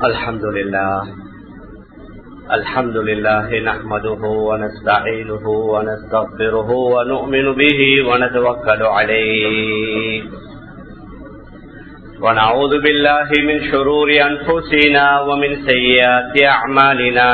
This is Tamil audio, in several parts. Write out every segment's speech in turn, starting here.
الحمد لله الحمد لله نحمده ونستعينه ونستغفره ونؤمن به ونتوكل عليه ونعوذ بالله من شرور أنفسنا ومن سيئات أعمالنا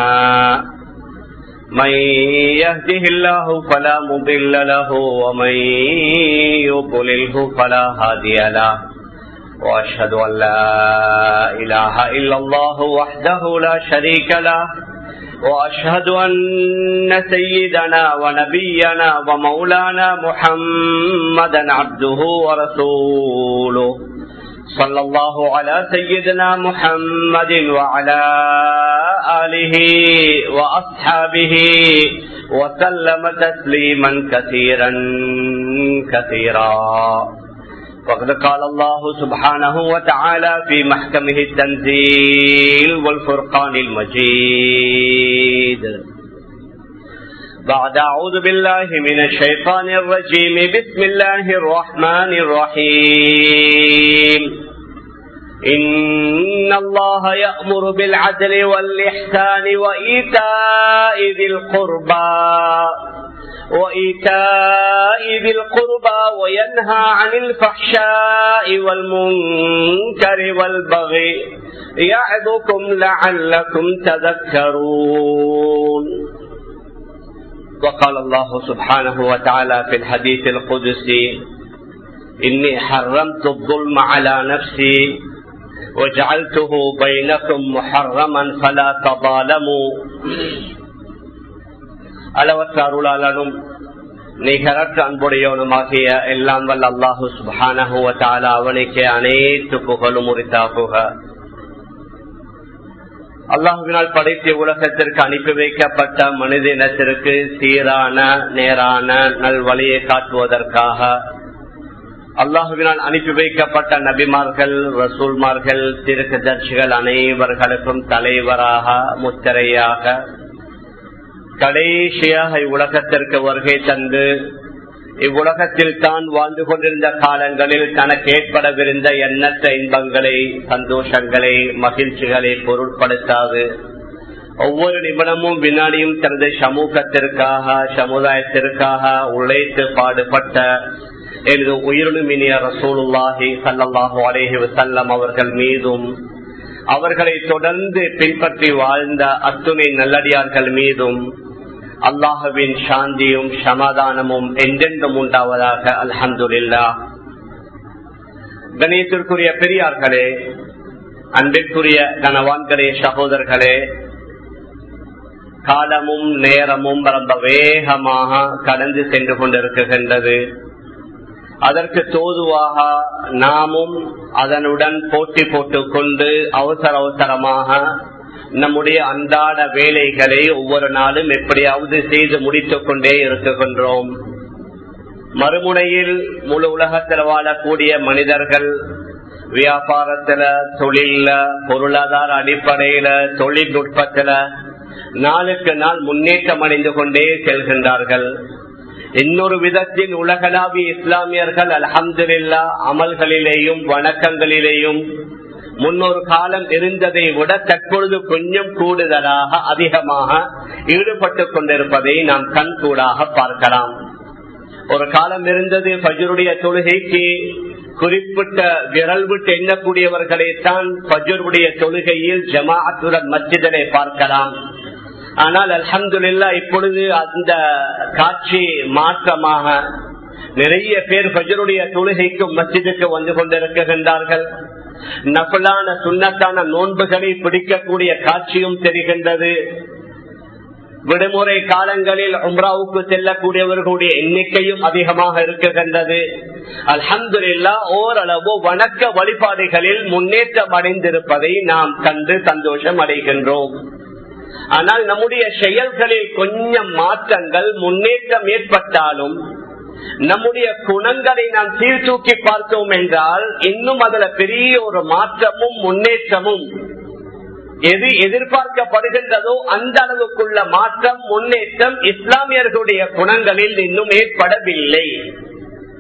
من يهده الله فلا مضل له ومن يضلله فلا هادي له وأشهد أن لا إله إلا الله وحده لا شريك له وأشهد أن سيدنا ونبينا ومولانا محمدا عبده ورسوله صلى الله على سيدنا محمد وعلى آله وأصحابه وسلم تسليما كثيرا كثيرا وقد قال الله سبحانه وتعالى في محكمه التنزيل والفرقان المجيد بعد أعوذ بالله من الشيطان الرجيم بسم الله الرحمن الرحيم إن الله يأمر بالعدل والإحسان وإيتاء ذي القربى وإيتاء ذي القربى وينهى عن الفحشاء والمنكر والبغي يعظكم لعلكم تذكرون وقال الله سبحانه وتعالى في الحديث القدسي إني حرمت الظلم على نفسي وجعلته بينكم محرما فلا تظالموا அளவற்ற அருளாளனும் நிகரற்ற அன்புடையவனுமாகிய எல்லாம் வல்ல அல்லாஹு சுபானகுவத்தால அவனுக்கு அனைத்து புகழும் உரித்தாகுக அல்லாஹுவினால் படைத்த உலகத்திற்கு அனுப்பி வைக்கப்பட்ட மனித இனத்திற்கு சீரான நேரான நல்வழியை காட்டுவதற்காக அல்லாஹுவினால் அனுப்பி வைக்கப்பட்ட நபிமார்கள் ரசூல்மார்கள் திருக்கதர்ச்சிகள் அனைவர்களுக்கும் தலைவராக முத்திரையாக கடைசியாக இவ்வுலகத்திற்கு வருகை தந்து இவ்வுலகத்தில் தான் வாழ்ந்து கொண்டிருந்த காலங்களில் தனக்கு ஏற்படவிருந்த எண்ணற்ற இன்பங்களை சந்தோஷங்களை மகிழ்ச்சிகளை பொருட்படுத்தாது ஒவ்வொரு நிமிடமும் வினாடியும் தனது சமூகத்திற்காக சமுதாயத்திற்காக உழைத்து பாடுபட்ட எனது உயிரினுமினிய ரசூலுல்லாஹி சல்லாஹூ அலேஹி வசல்லம் அவர்கள் மீதும் அவர்களை தொடர்ந்து பின்பற்றி வாழ்ந்த அத்துணை நல்லடியார்கள் மீதும் அல்லாஹுவின் சாந்தியும் சமாதானமும் என்றென்றும் உண்டாவதாக அல்ஹந்துல்லா கணேசத்திற்குரிய பெரியார்களே அன்பிற்குரிய கனவான்களே சகோதரர்களே காலமும் நேரமும் ரொம்ப வேகமாக கடந்து சென்று கொண்டிருக்கின்றது அதற்கு தோதுவாக நாமும் அதனுடன் போட்டி போட்டுக் கொண்டு அவசர அவசரமாக நம்முடைய அன்றாட வேலைகளை ஒவ்வொரு நாளும் எப்படியாவது செய்து முடித்துக் கொண்டே இருக்கின்றோம் மறுமுனையில் முழு உலகத்தில் வாழக்கூடிய மனிதர்கள் வியாபாரத்துல தொழில பொருளாதார அடிப்படையில தொழில்நுட்பத்துல நாளுக்கு நாள் முன்னேற்றம் அடைந்து கொண்டே செல்கின்றார்கள் இன்னொரு விதத்தில் உலகளாவிய இஸ்லாமியர்கள் அலமதுல்லா அமல்களிலேயும் வணக்கங்களிலேயும் முன்னொரு காலம் இருந்ததை விட தற்பொழுது கொஞ்சம் கூடுதலாக அதிகமாக ஈடுபட்டு கொண்டிருப்பதை நாம் கண்கூடாக பார்க்கலாம் ஒரு காலம் இருந்தது பஜருடைய தொழுகைக்கு குறிப்பிட்ட விரல் விட்டு எண்ணக்கூடியவர்களைத்தான் பஜருடைய தொழுகையில் ஜமாஅத்துடன் மஸ்ஜிதனை பார்க்கலாம் ஆனால் அலமதுல்லா இப்பொழுது அந்த காட்சி மாற்றமாக நிறைய பேர் பஜருடைய தொழுகைக்கு மஸ்ஜிதுக்கு வந்து கொண்டிருக்கின்றார்கள் நபலான சுண்ணத்தான நோன்புகளை பிடிக்கக்கூடிய காட்சியும் தெரிகின்றது விடுமுறை காலங்களில் உம்ராவுக்கு செல்லக்கூடியவர்களுடைய எண்ணிக்கையும் அதிகமாக இருக்குகின்றது அல்ஹம்துல்லா ஓரளவு வணக்க வழிபாடுகளில் முன்னேற்றம் அடைந்திருப்பதை நாம் கண்டு சந்தோஷம் அடைகின்றோம் ஆனால் நம்முடைய செயல்களில் கொஞ்சம் மாற்றங்கள் முன்னேற்றம் ஏற்பட்டாலும் நம்முடைய குணங்களை நாம் சீர்தூக்கி பார்த்தோம் என்றால் இன்னும் அதுல பெரிய ஒரு மாற்றமும் முன்னேற்றமும் எது எதிர்பார்க்கப்படுகின்றதோ அந்த அளவுக்குள்ள மாற்றம் முன்னேற்றம் இஸ்லாமியர்களுடைய குணங்களில் இன்னும் ஏற்படவில்லை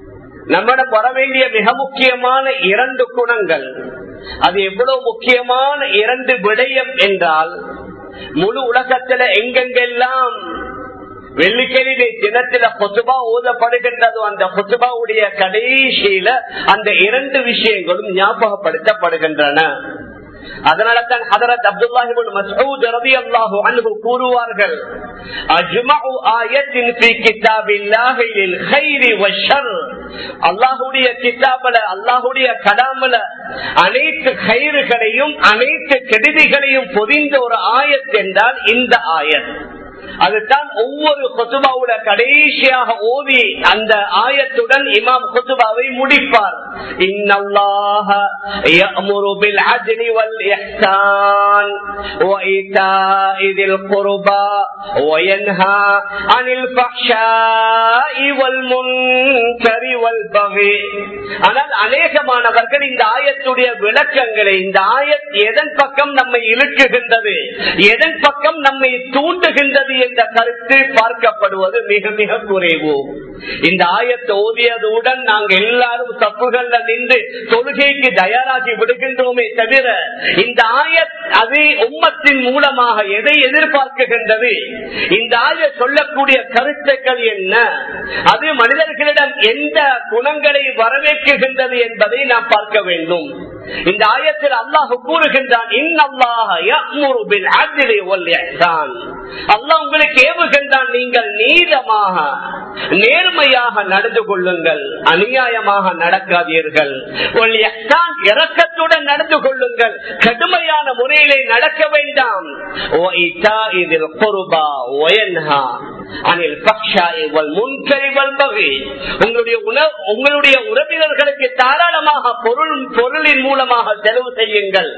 நம்மிடம் வர வேண்டிய மிக முக்கியமான இரண்டு குணங்கள் அது எவ்வளவு முக்கியமான இரண்டு விடயம் என்றால் முழு உலகத்துல எங்கெங்கெல்லாம் வெள்ளிக்கிழமை தினத்தில பொசுபா ஓதப்படுகின்றதோ அந்த பொசுபாவுடைய கடைசியில அந்த இரண்டு விஷயங்களும் ஞாபகப்படுத்தப்படுகின்றன அதனால தான் ஹதரத் அப்துல்லாஹிபின் மஸ்ஊத் ரலியல்லாஹு அன்ஹு கூறுவார்கள் அஜ்மஉ ஆயத்தின் ஃபீ கிதாபில்லாஹி லில் கைரி வஷ்ஷர் அல்லாஹ்வுடைய கிதாபல அல்லாஹ்வுடைய கலாமல அனைத்து கைறுகளையும் அனைத்து கெடுதிகளையும் பொதிந்த ஒரு ஆயத் என்றால் இந்த ஆயத் அதுதான் ஒவ்வொரு கொத்துபாவுல கடைசியாக ஓதி அந்த ஆயத்துடன் இமாம் கொத்துபாவை முடிப்பார் இன்னல்லாஹ يأمر بالعدل والإحسان وإيتاء ذي القربى وينهى عن الفحشاء والمنكر والبغي ஆனால் அநேகமானவர்கள் இந்த ஆயத்துடைய விளக்கங்களை இந்த ஆயத் எதன் பக்கம் நம்மை இழுக்குகின்றது எதன் பக்கம் நம்மை தூண்டுகின்றது என்ற கருத்து பார்க்கப்படுவது மிக மிக குறைவு இந்த ஆயத்தை ஓதியதுடன் நாங்கள் எல்லாரும் தப்புகள்ல நின்று தொழுகைக்கு தயாராகி விடுகின்றோமே தவிர இந்த ஆயத் அது உம்மத்தின் மூலமாக எதை எதிர்பார்க்குகின்றது இந்த ஆய சொல்லக்கூடிய கருத்துக்கள் என்ன அது மனிதர்களிடம் எந்த குணங்களை வரவேற்குகின்றது என்பதை நாம் பார்க்க வேண்டும் இந்த ஆயத்தில் அல்லாஹ் கூறுகின்றான் அல்லாஹ் உங்களுக்கு ஏவுகின்றான் நீங்கள் நீதமாக நேர்மையாக நடந்து கொள்ளுங்கள் அநியாயமாக நடக்காதீர்கள் இறக்கத்துடன் நடந்து கொள்ளுங்கள் கடுமையான முறையிலே நடக்க வேண்டாம் உங்களுடைய உறவினர்களுக்கு தாராளமாக பொருள் பொருளின் மூலமாக செலவு செய்யுங்கள்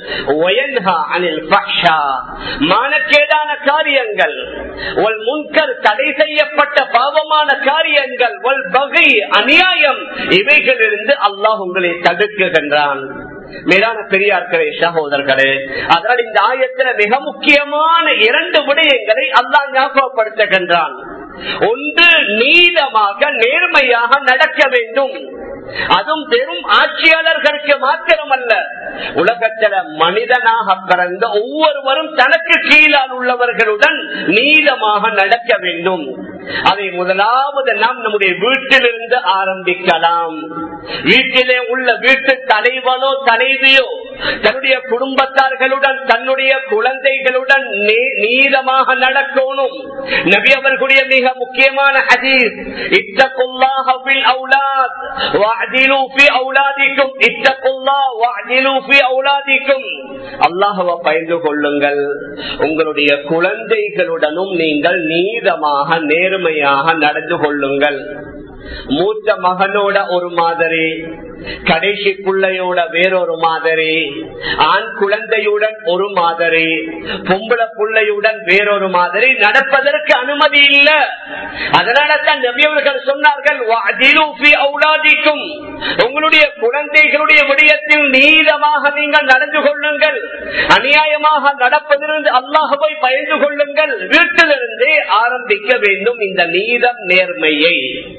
மானக்கேடான காரியங்கள் முன்கர் தடை செய்யப்பட்ட பாவமான காரியங்கள் அநியாயம் இவைகளிலிருந்து அல்லாஹ் உங்களை தடுக்குகின்றான் மேலான பெரியார்களே சகோதரர்களே அதனால் இந்த ஆயத்தில் மிக முக்கியமான இரண்டு விடயங்களை அல்லாஹ் ஞாபகப்படுத்துகின்றான் ஒன்று நீளமாக நேர்மையாக நடக்க வேண்டும் அதுவும் பெரும் ஆட்சியாளர்களுக்கு மாத்திரமல்ல உலகத்தில மனிதனாக பிறந்த ஒவ்வொருவரும் தனக்கு கீழால் உள்ளவர்களுடன் நீளமாக நடக்க வேண்டும் அதை முதலாவது நாம் நம்முடைய வீட்டிலிருந்து ஆரம்பிக்கலாம் வீட்டிலே உள்ள வீட்டு தலைவனோ தலைவியோ தன்னுடைய குடும்பத்தார்களுடன் தன்னுடைய குழந்தைகளுடன் நீளமாக நடக்கணும் நபி அவர்களுடைய மிக முக்கியமான ஹதீஸ் இத்தகுல்லாஹில் அவுலாத் வாஜிலு ஃபி அவுலாதிக்கும் இத்தகுல்லாஹ் வாஜிலு ஃபி அவுலாதிக்கும் அல்லாஹ்வை பயந்து கொள்ளுங்கள் உங்களுடைய குழந்தைகளுடனும் நீங்கள் நீதமாக நேர்மையாக நடந்து கொள்ளுங்கள் மூத்த மகனோட ஒரு மாதிரி கடைசி பிள்ளையோட வேறொரு மாதிரி ஆண் குழந்தையுடன் ஒரு மாதிரி பொம்பளை பிள்ளையுடன் வேறொரு மாதிரி நடப்பதற்கு அனுமதி இல்ல அதனால தான் நபியவர்கள் சொன்னார்கள் அவுலாதிக்கும் உங்களுடைய குழந்தைகளுடைய விடயத்தில் நீதமாக நீங்கள் நடந்து கொள்ளுங்கள் அநியாயமாக நடப்பதிலிருந்து அல்லாஹவை பயந்து கொள்ளுங்கள் வீட்டிலிருந்தே ஆரம்பிக்க வேண்டும் இந்த நீதம் நேர்மையை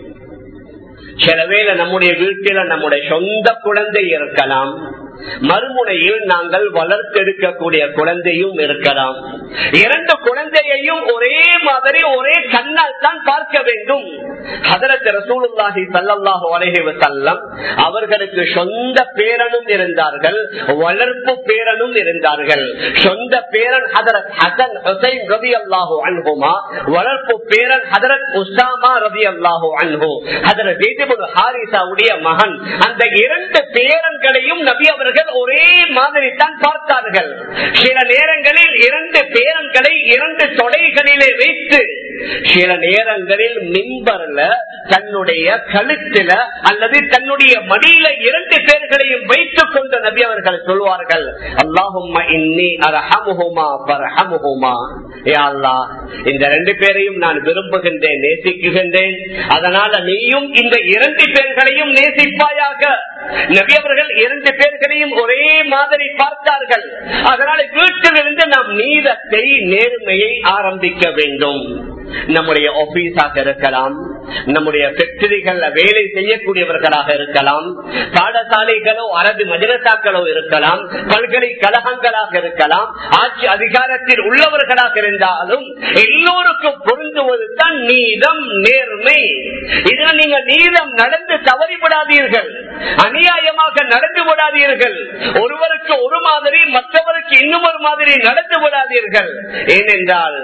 சிலவேளை நம்முடைய வீட்டில நம்முடைய சொந்த குழந்தை இருக்கலாம் மறுமுனையில் நாங்கள் வளர்த்தெடுக்கக்கூடிய குழந்தையும் இருக்கலாம் இரண்டு குழந்தையையும் ஒரே மாதிரி ஒரே கண்ணால் தான் பார்க்க வேண்டும் ஹதரத் ரசூலுல்லாஹி சல்லாஹு அலஹி வசல்லம் அவர்களுக்கு சொந்த பேரனும் இருந்தார்கள் வளர்ப்பு பேரனும் இருந்தார்கள் சொந்த பேரன் ஹதரத் ஹசன் ஹுசைன் ரவி அல்லாஹு அன்ஹுமா வளர்ப்பு பேரன் ஹதரத் உசாமா ரவி அல்லாஹு அன்ஹு ஹதரத் ஹாரிசாவுடைய மகன் அந்த இரண்டு பேரன்களையும் நபி அவர்கள் ஒரே மாதிரி தான் பார்த்தார்கள் சில நேரங்களில் இரண்டு பேரன்களை இரண்டு தொடைகளிலே வைத்து சில நேரங்களில் மின்பர்ல தன்னுடைய கழுத்தில அல்லது தன்னுடைய மடியில இரண்டு பேர்களையும் வைத்துக் கொண்ட நபி அவர்கள் சொல்வார்கள் அல்லாஹும்மா இன்னி அரஹமுகுமா பரஹமுகுமா ஏ அல்லா இந்த ரெண்டு பேரையும் நான் விரும்புகின்றேன் நேசிக்குகின்றேன் அதனால நீயும் இந்த இரண்டு பேர்களையும் நேசிப்பாயாக நபி அவர்கள் இரண்டு பேர்களையும் ஒரே மாதிரி பார்த்தார்கள் அதனால வீட்டிலிருந்து நாம் நீதத்தை நேர்மையை ஆரம்பிக்க வேண்டும் நம்முடைய ஆபீஸாக இருக்கலாம் நம்முடைய ஃபேக்டரிகள்ல வேலை செய்யக்கூடியவர்களாக இருக்கலாம் பாடசாலைகளோ அரபு மதரசாக்களோ இருக்கலாம் பல்கலைக்கழகங்களாக இருக்கலாம் ஆட்சி அதிகாரத்தில் உள்ளவர்களாக இருந்தாலும் எல்லோருக்கும் பொருந்துவது தான் நீதம் நேர்மை இதுல நீங்க நீதம் நடந்து தவறிவிடாதீர்கள் அநியாயமாக நடந்து விடாதீர்கள் ஒருவருக்கு ஒரு மாதிரி மற்றவருக்கு இன்னும் ஒரு மாதிரி நடந்து விடாதீர்கள் ஏனென்றால்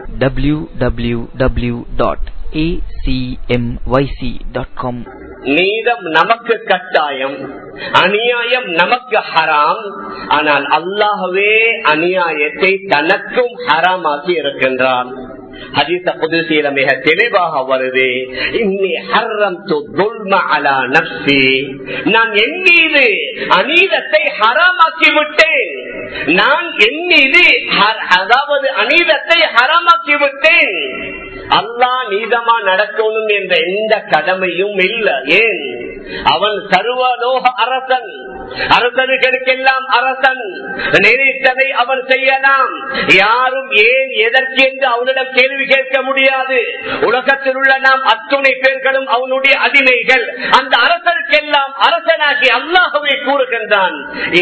www.acmyc.com நீதம் நமக்கு கட்டாயம் அநியாயம் நமக்கு ஹராம் ஆனால் அல்லாஹவே அநியாயத்தை தனக்கும் ஹராமாக்கி இருக்கின்றான் ஹதீச புதுசீல மிக தெளிவாக வருது இன்னி ஹர்ரம் அலா நப்சி நான் என் மீது அநீதத்தை ஹராமாக்கி விட்டேன் நான் என் மீது அதாவது அநீதத்தை ஹராமாக்கி விட்டேன் அல்லாஹ் நீதமா நடக்கணும் என்ற எந்த கடமையும் இல்லை ஏன் அவன் சர்வலோக அரசன் அரசனுகளுக்கெல்லாம் அரசன் நினைத்ததை அவன் செய்யலாம் யாரும் ஏன் எதற்கு என்று அவனிடம் கேள்வி கேட்க முடியாது உலகத்தில் உள்ள நாம் அத்துணை பேர்களும் அவனுடைய அடிமைகள் அந்த அரசனுக்கெல்லாம் அரசனாகி அல்லாஹவே கூறுகின்றான்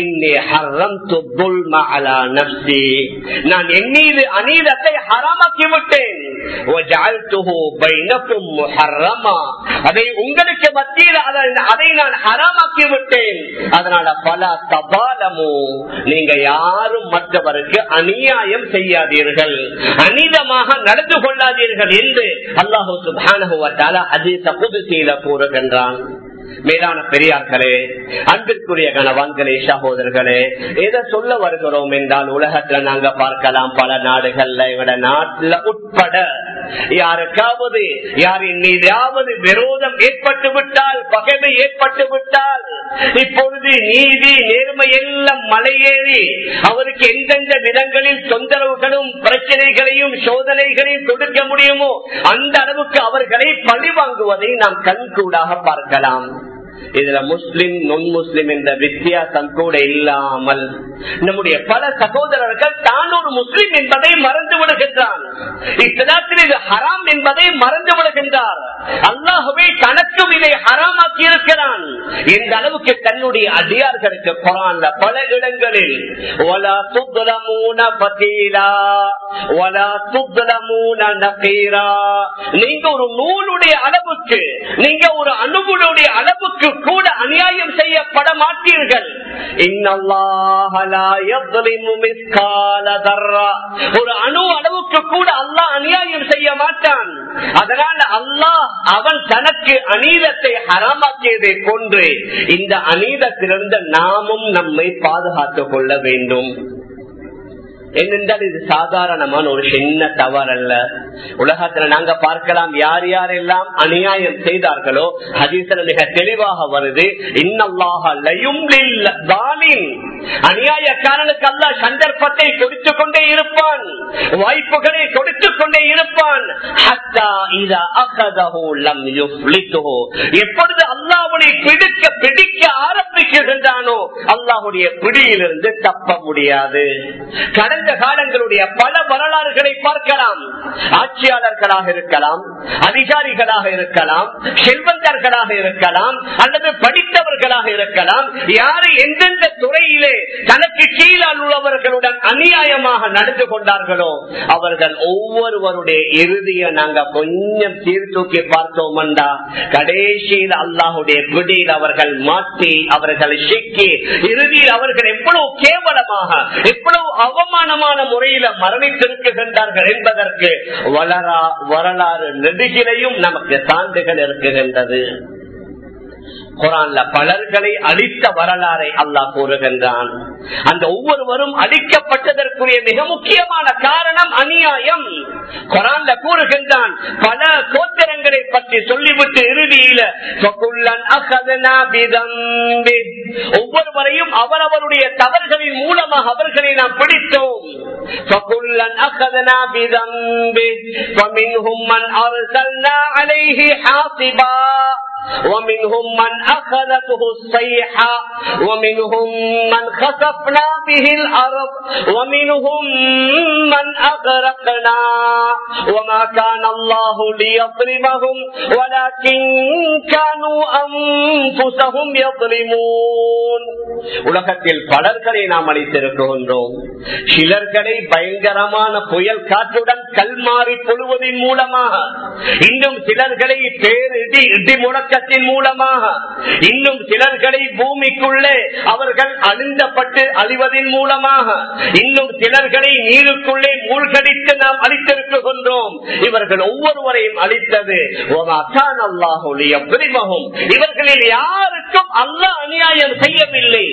நான் என் மீது அநீதத்தை ஹராமாக்கி விட்டேன் அதை உங்களுக்கு மத்தியில் அதை நான் ஹராமாக்கி விட்டேன் அதனால பல தபாலமோ நீங்க யாரும் மற்றவருக்கு அநியாயம் செய்யாதீர்கள் அநீதமாக நடந்து கொள்ளாதீர்கள் என்று அல்லாஹூ சுபானுவத்தால அதீச புதுசீல கூறுகின்றான் மேலான பெரியார்களே அன்பிற்குரிய கணவான்களே சகோதரர்களே எதை சொல்ல வருகிறோம் என்றால் உலகத்துல நாங்க பார்க்கலாம் பல நாடுகள்ல எங்கட நாட்டுல உட்பட யாருக்காவது யாரின் மீதாவது விரோதம் ஏற்பட்டு விட்டால் பகைமை ஏற்பட்டு விட்டால் இப்பொழுது நீதி நேர்மை எல்லாம் மலையேறி அவருக்கு எந்தெந்த விதங்களில் தொந்தரவுகளும் பிரச்சனைகளையும் சோதனைகளையும் கொடுக்க முடியுமோ அந்த அளவுக்கு அவர்களை பழி வாங்குவதை நாம் கண்கூடாக பார்க்கலாம் இதுல முஸ்லிம் நொன் முஸ்லிம் என்ற வித்தியாசம் கூட இல்லாமல் நம்முடைய பல சகோதரர்கள் தான் ஒரு முஸ்லிம் என்பதை மறந்து விடுகின்றான் இத்தனத்தில் இது ஹராம் என்பதை மறந்து விடுகின்றார் அல்லாஹுவே தனக்கும் இதை ஹராமாக்கி இருக்கிறான் இந்த அளவுக்கு தன்னுடைய அதிகார்களுக்கு குரான்ல பல இடங்களில் ஒலா துப்தலமூன பத்தீலா ஒலா துப்தலமூன நகீரா நீங்க ஒரு நூலுடைய அளவுக்கு நீங்க ஒரு அணுகுடைய அளவுக்கு கூட அநியாயம் செய்யப்பட மாட்டீர்கள் ஒரு அணு அளவுக்கு கூட அல்லாஹ் அநியாயம் செய்ய மாட்டான் அதனால அல்லாஹ் அவன் தனக்கு அநீதத்தை ஹராமாக்கியதை போன்று இந்த அநீதத்திலிருந்து நாமும் நம்மை பாதுகாத்துக் கொள்ள வேண்டும் என்னென்றால் இது சாதாரணமான ஒரு சின்ன தவறு அல்ல உலகத்துல நாங்க பார்க்கலாம் யார் யாரெல்லாம் அநியாயம் செய்தார்களோ ஹதீசல மிக தெளிவாக வருது அநியாயக்காரனுக்கு அல்ல சந்தர்ப்பத்தை கொடுத்து கொண்டே இருப்பான் வாய்ப்புகளை கொடுத்து கொண்டே இருப்பான் எப்பொழுது அல்லாவுடைய பிடிக்க பிடிக்க ஆரம்பிக்கின்றானோ அல்லாஹுடைய பிடியிலிருந்து தப்ப முடியாது கடந்த காலங்களுடைய பல வரலாறுகளை பார்க்கலாம் ஆட்சியாளர்களாக இருக்கலாம் அதிகாரிகளாக இருக்கலாம் செல்வந்தர்களாக இருக்கலாம் அல்லது படித்தவர்களாக இருக்கலாம் யாரு எந்தெந்த துறையிலே தனக்கு கீழால் உள்ளவர்களுடன் அநியாயமாக நடந்து கொண்டார்களோ அவர்கள் ஒவ்வொருவருடைய இறுதியை நாங்க கொஞ்சம் சீர்தூக்கி பார்த்தோம்டா கடைசியில் அல்லாஹுடைய பிடியில் அவர்கள் மாற்றி அவர்கள் சிக்கி இறுதியில் அவர்கள் எவ்வளவு கேவலமாக எவ்வளவு அவமானமான முறையில மரணித்திருக்கின்றார்கள் என்பதற்கு வளரா வரலாறு நெடுகிலையும் நமக்கு சான்றுகள் இருக்குகின்றது குரான்ல பலர்களை அழித்த வரலாறை அல்லாஹ் கூறுகின்றான் அந்த ஒவ்வொருவரும் அழிக்கப்பட்டதற்குரிய மிக முக்கியமான காரணம் அநியாயம் குரான்ல கூறுகின்றான் பல கோத்திரங்களை பற்றி சொல்லிவிட்டு இறுதியில ஒவ்வொருவரையும் அவரவருடைய தவறுகளின் மூலமாக அவர்களை நாம் பிடித்தோம் ومنهم من أخذته الصيحة ومنهم من خسفنا به الأرض ومنهم من أغرقنا وما كان الله ليظلمهم ولكن كانوا أنفسهم يظلمون உலகத்தில் பலர்களை நாம் அளித்திருக்கின்றோம் சிலர்களை பயங்கரமான புயல் காற்றுடன் கல்மாறி பொழுவதன் மூலமாக இன்னும் சிலர்களை பேரிடி இடி முழக்கத்தின் மூலமாக இன்னும் சிலர்களை பூமிக்குள்ளே அவர்கள் அழுந்தப்பட்டு அழிவதன் மூலமாக இன்னும் சிலர்களை நீருக்குள்ளே மூழ்கடித்து நாம் அளித்திருக்கின்றோம் இவர்கள் ஒவ்வொருவரையும் அளித்தது அல்லாஹுடைய பிரிமகம் இவர்களில் யாருக்கும் அல்ல அநியாயம் செய்யவில்லை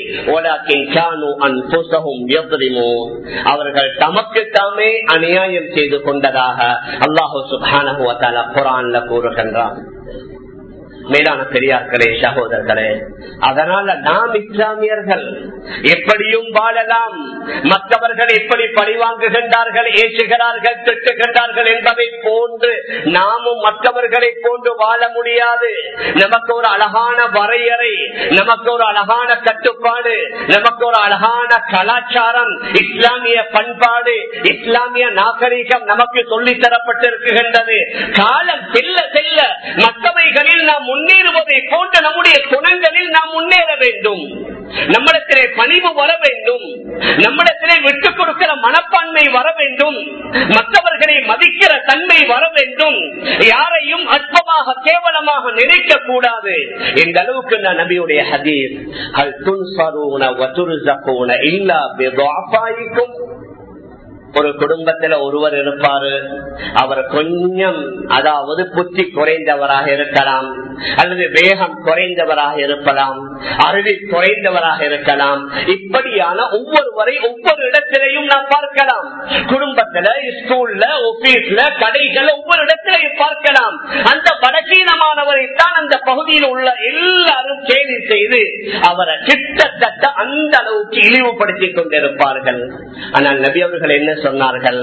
அவர்கள் தமக்கு தாமே அநியாயம் செய்து கொண்டதாக அல்லாஹு சுபான குரான்ல கூறுகின்றான் மேலான பெரியார்களே சகோதரர்களே அதனால நாம் இஸ்லாமியர்கள் எப்படியும் வாழலாம் மற்றவர்கள் எப்படி பழிவாங்குகின்றார்கள் ஏற்றுகிறார்கள் திட்டுகின்றார்கள் என்பதை போன்று நாமும் மற்றவர்களை போன்று வாழ முடியாது நமக்கு ஒரு அழகான வரையறை நமக்கு ஒரு அழகான கட்டுப்பாடு நமக்கு ஒரு அழகான கலாச்சாரம் இஸ்லாமிய பண்பாடு இஸ்லாமிய நாகரிகம் நமக்கு சொல்லித் தரப்பட்டிருக்கின்றது காலம் செல்ல செல்ல மற்றவைகளில் நாம் முன்னேறுவதை போன்ற நம்முடைய குணங்களில் நாம் முன்னேற வேண்டும் நம்மிடத்திலே பணிவு வர வேண்டும் நம்மிடத்திலே விட்டுக் கொடுக்கிற மனப்பான்மை வர வேண்டும் மற்றவர்களை மதிக்கிற தன்மை வர வேண்டும் யாரையும் அற்பமாக கேவலமாக நினைக்க கூடாது இந்த அளவுக்கு நான் நபியுடைய ஹதீஸ் அல் துன்சரூன வதுருசகூன இல்லா பிதாபாயிக்கும் ஒரு குடும்பத்துல ஒருவர் இருப்பாரு அவர் கொஞ்சம் அதாவது புத்தி குறைந்தவராக இருக்கலாம் அல்லது வேகம் குறைந்தவராக இருக்கலாம் அறிவி குறைந்தவராக இருக்கலாம் இப்படியான ஒவ்வொருவரை ஒவ்வொரு இடத்திலையும் நாம் பார்க்கலாம் குடும்பத்துல ஸ்கூல்ல ஆபீஸ்ல கடைகள் ஒவ்வொரு இடத்திலையும் பார்க்கலாம் அந்த பலகீனமானவரை தான் அந்த பகுதியில் உள்ள எல்லாரும் கேள்வி செய்து அவரை கிட்டத்தட்ட அந்த அளவுக்கு இழிவுபடுத்திக் கொண்டிருப்பார்கள் ஆனால் நபி அவர்கள் என்ன சொன்னார்கள்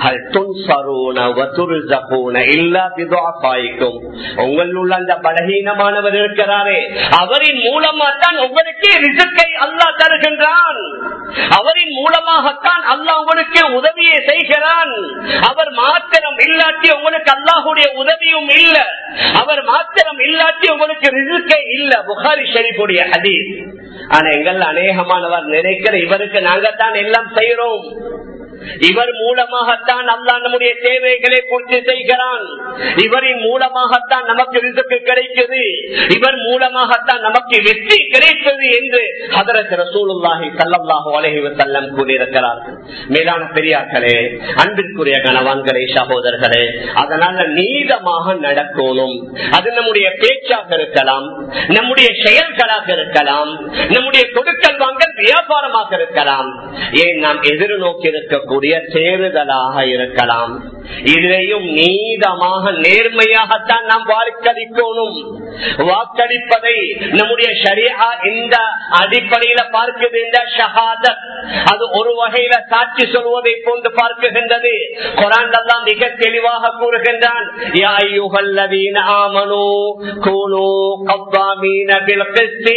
உங்களுள்ள அந்த பலகீனமானவர் இருக்கிறாரே அவரின் மூலமா தான் உங்களுக்கு ரிசக்கை அல்லா தருகின்றான் அவரின் மூலமாகத்தான் அல்லாஹ் உங்களுக்கு உதவியை செய்கிறான் அவர் மாத்திரம் இல்லாட்டி உங்களுக்கு அல்லாஹுடைய உதவியும் இல்ல அவர் மாத்திரம் இல்லாட்டி உங்களுக்கு ரிசுக்கை இல்ல புகாரி ஷெரீஃபுடைய ஹதீஸ் ஆனா எங்கள் அநேகமானவர் நினைக்கிற இவருக்கு நாங்க தான் எல்லாம் செய்யறோம் இவர் மூலமாகத்தான் அல்லா நம்முடைய தேவைகளை பூர்த்தி செய்கிறான் இவரின் மூலமாகத்தான் நமக்கு ரிசுக்கு கிடைக்குது இவர் மூலமாகத்தான் நமக்கு வெற்றி கிடைத்தது என்று அதற்கு ரசூலுல்லாஹி சல்லாஹு அலஹி வசல்லம் கூறியிருக்கிறார் மேலான பெரியார்களே அன்பிற்குரிய கணவான்களே சகோதரர்களே அதனால நீதமாக நடக்கணும் அது நம்முடைய பேச்சாக இருக்கலாம் நம்முடைய செயல்களாக இருக்கலாம் நம்முடைய கொடுக்கல் வாங்கல் வியாபாரமாக இருக்கலாம் ஏன் நாம் எதிர்நோக்கி இருக்கக்கூடிய தேர்தலாக இருக்கலாம் இதையும் நீதமாக நேர்மையாகத்தான் நாம் வாக்களிக்கணும் வாக்களிப்பதை நம்முடைய ஷரியா இந்த அடிப்படையில பார்க்குது இந்த ஷஹாதத் அது ஒரு வகையில சாட்சி சொல்வதை போன்று பார்க்குகின்றது குரான் எல்லாம் மிக தெளிவாக கூறுகின்றான் யா அய்யுஹல்லதீன ஆமனூ கூனூ கவ்வாமீன பில் கிஸ்தி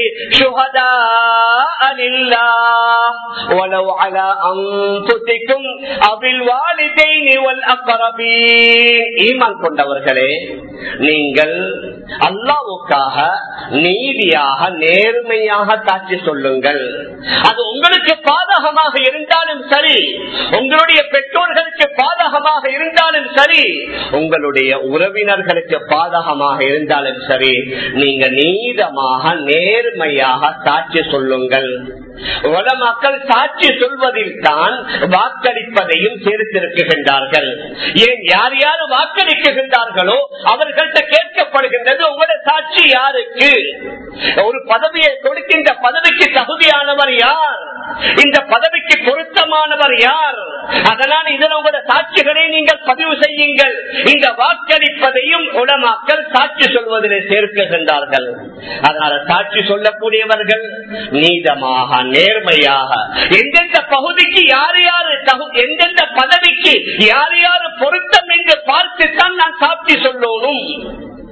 ஷுஹதாஅ லில்லாஹ் வலவ் அலா அன்ஃபுசிக்கும் அபில் வாலிதைனி வல் அக்ரபீன் ஈமான் கொண்டவர்களே நீங்கள் அல்லாவுக்காக நீதியாக நேர்மையாக சாட்சி சொல்லுங்கள் அது உங்களுக்கு பாதகமாக இருந்தாலும் சரி உங்களுடைய பெற்றோர்களுக்கு பாதகமாக இருந்தாலும் சரி உங்களுடைய உறவினர்களுக்கு பாதகமாக இருந்தாலும் சரி நீங்க நீதமாக நேர்மையாக சாட்சி சொல்லுங்கள் மக்கள் சாட்சி சொல்வதில் தான் வாக்களிப்பதையும் சேர்த்திருக்கின்றார்கள் ஏன் யார் யார் வாக்களிக்குகின்றார்களோ அவர்கள்ட்ட கேட்கப்படுகின்றது உங்களோட சாட்சி யாருக்கு ஒரு பதவியை கொடுக்கின்ற பதவிக்கு தகுதியானவர் யார் இந்த பதவிக்கு பொருத்தமானவர் யார் அதனால் இதில் உங்களோட சாட்சிகளை நீங்கள் பதிவு செய்யுங்கள் இந்த வாக்களிப்பதையும் உடமாக்கள் சாட்சி சொல்வதில் சேர்க்கின்றார்கள் அதனால சாட்சி சொல்லக்கூடியவர்கள் நீதமாக நேர்மையாக எந்தெந்த பகுதிக்கு யார் யாரு எந்தெந்த பதவிக்கு யார் யாரு பொருத்தம் என்று பார்த்துத்தான் நான் சாட்சி சொல்லணும்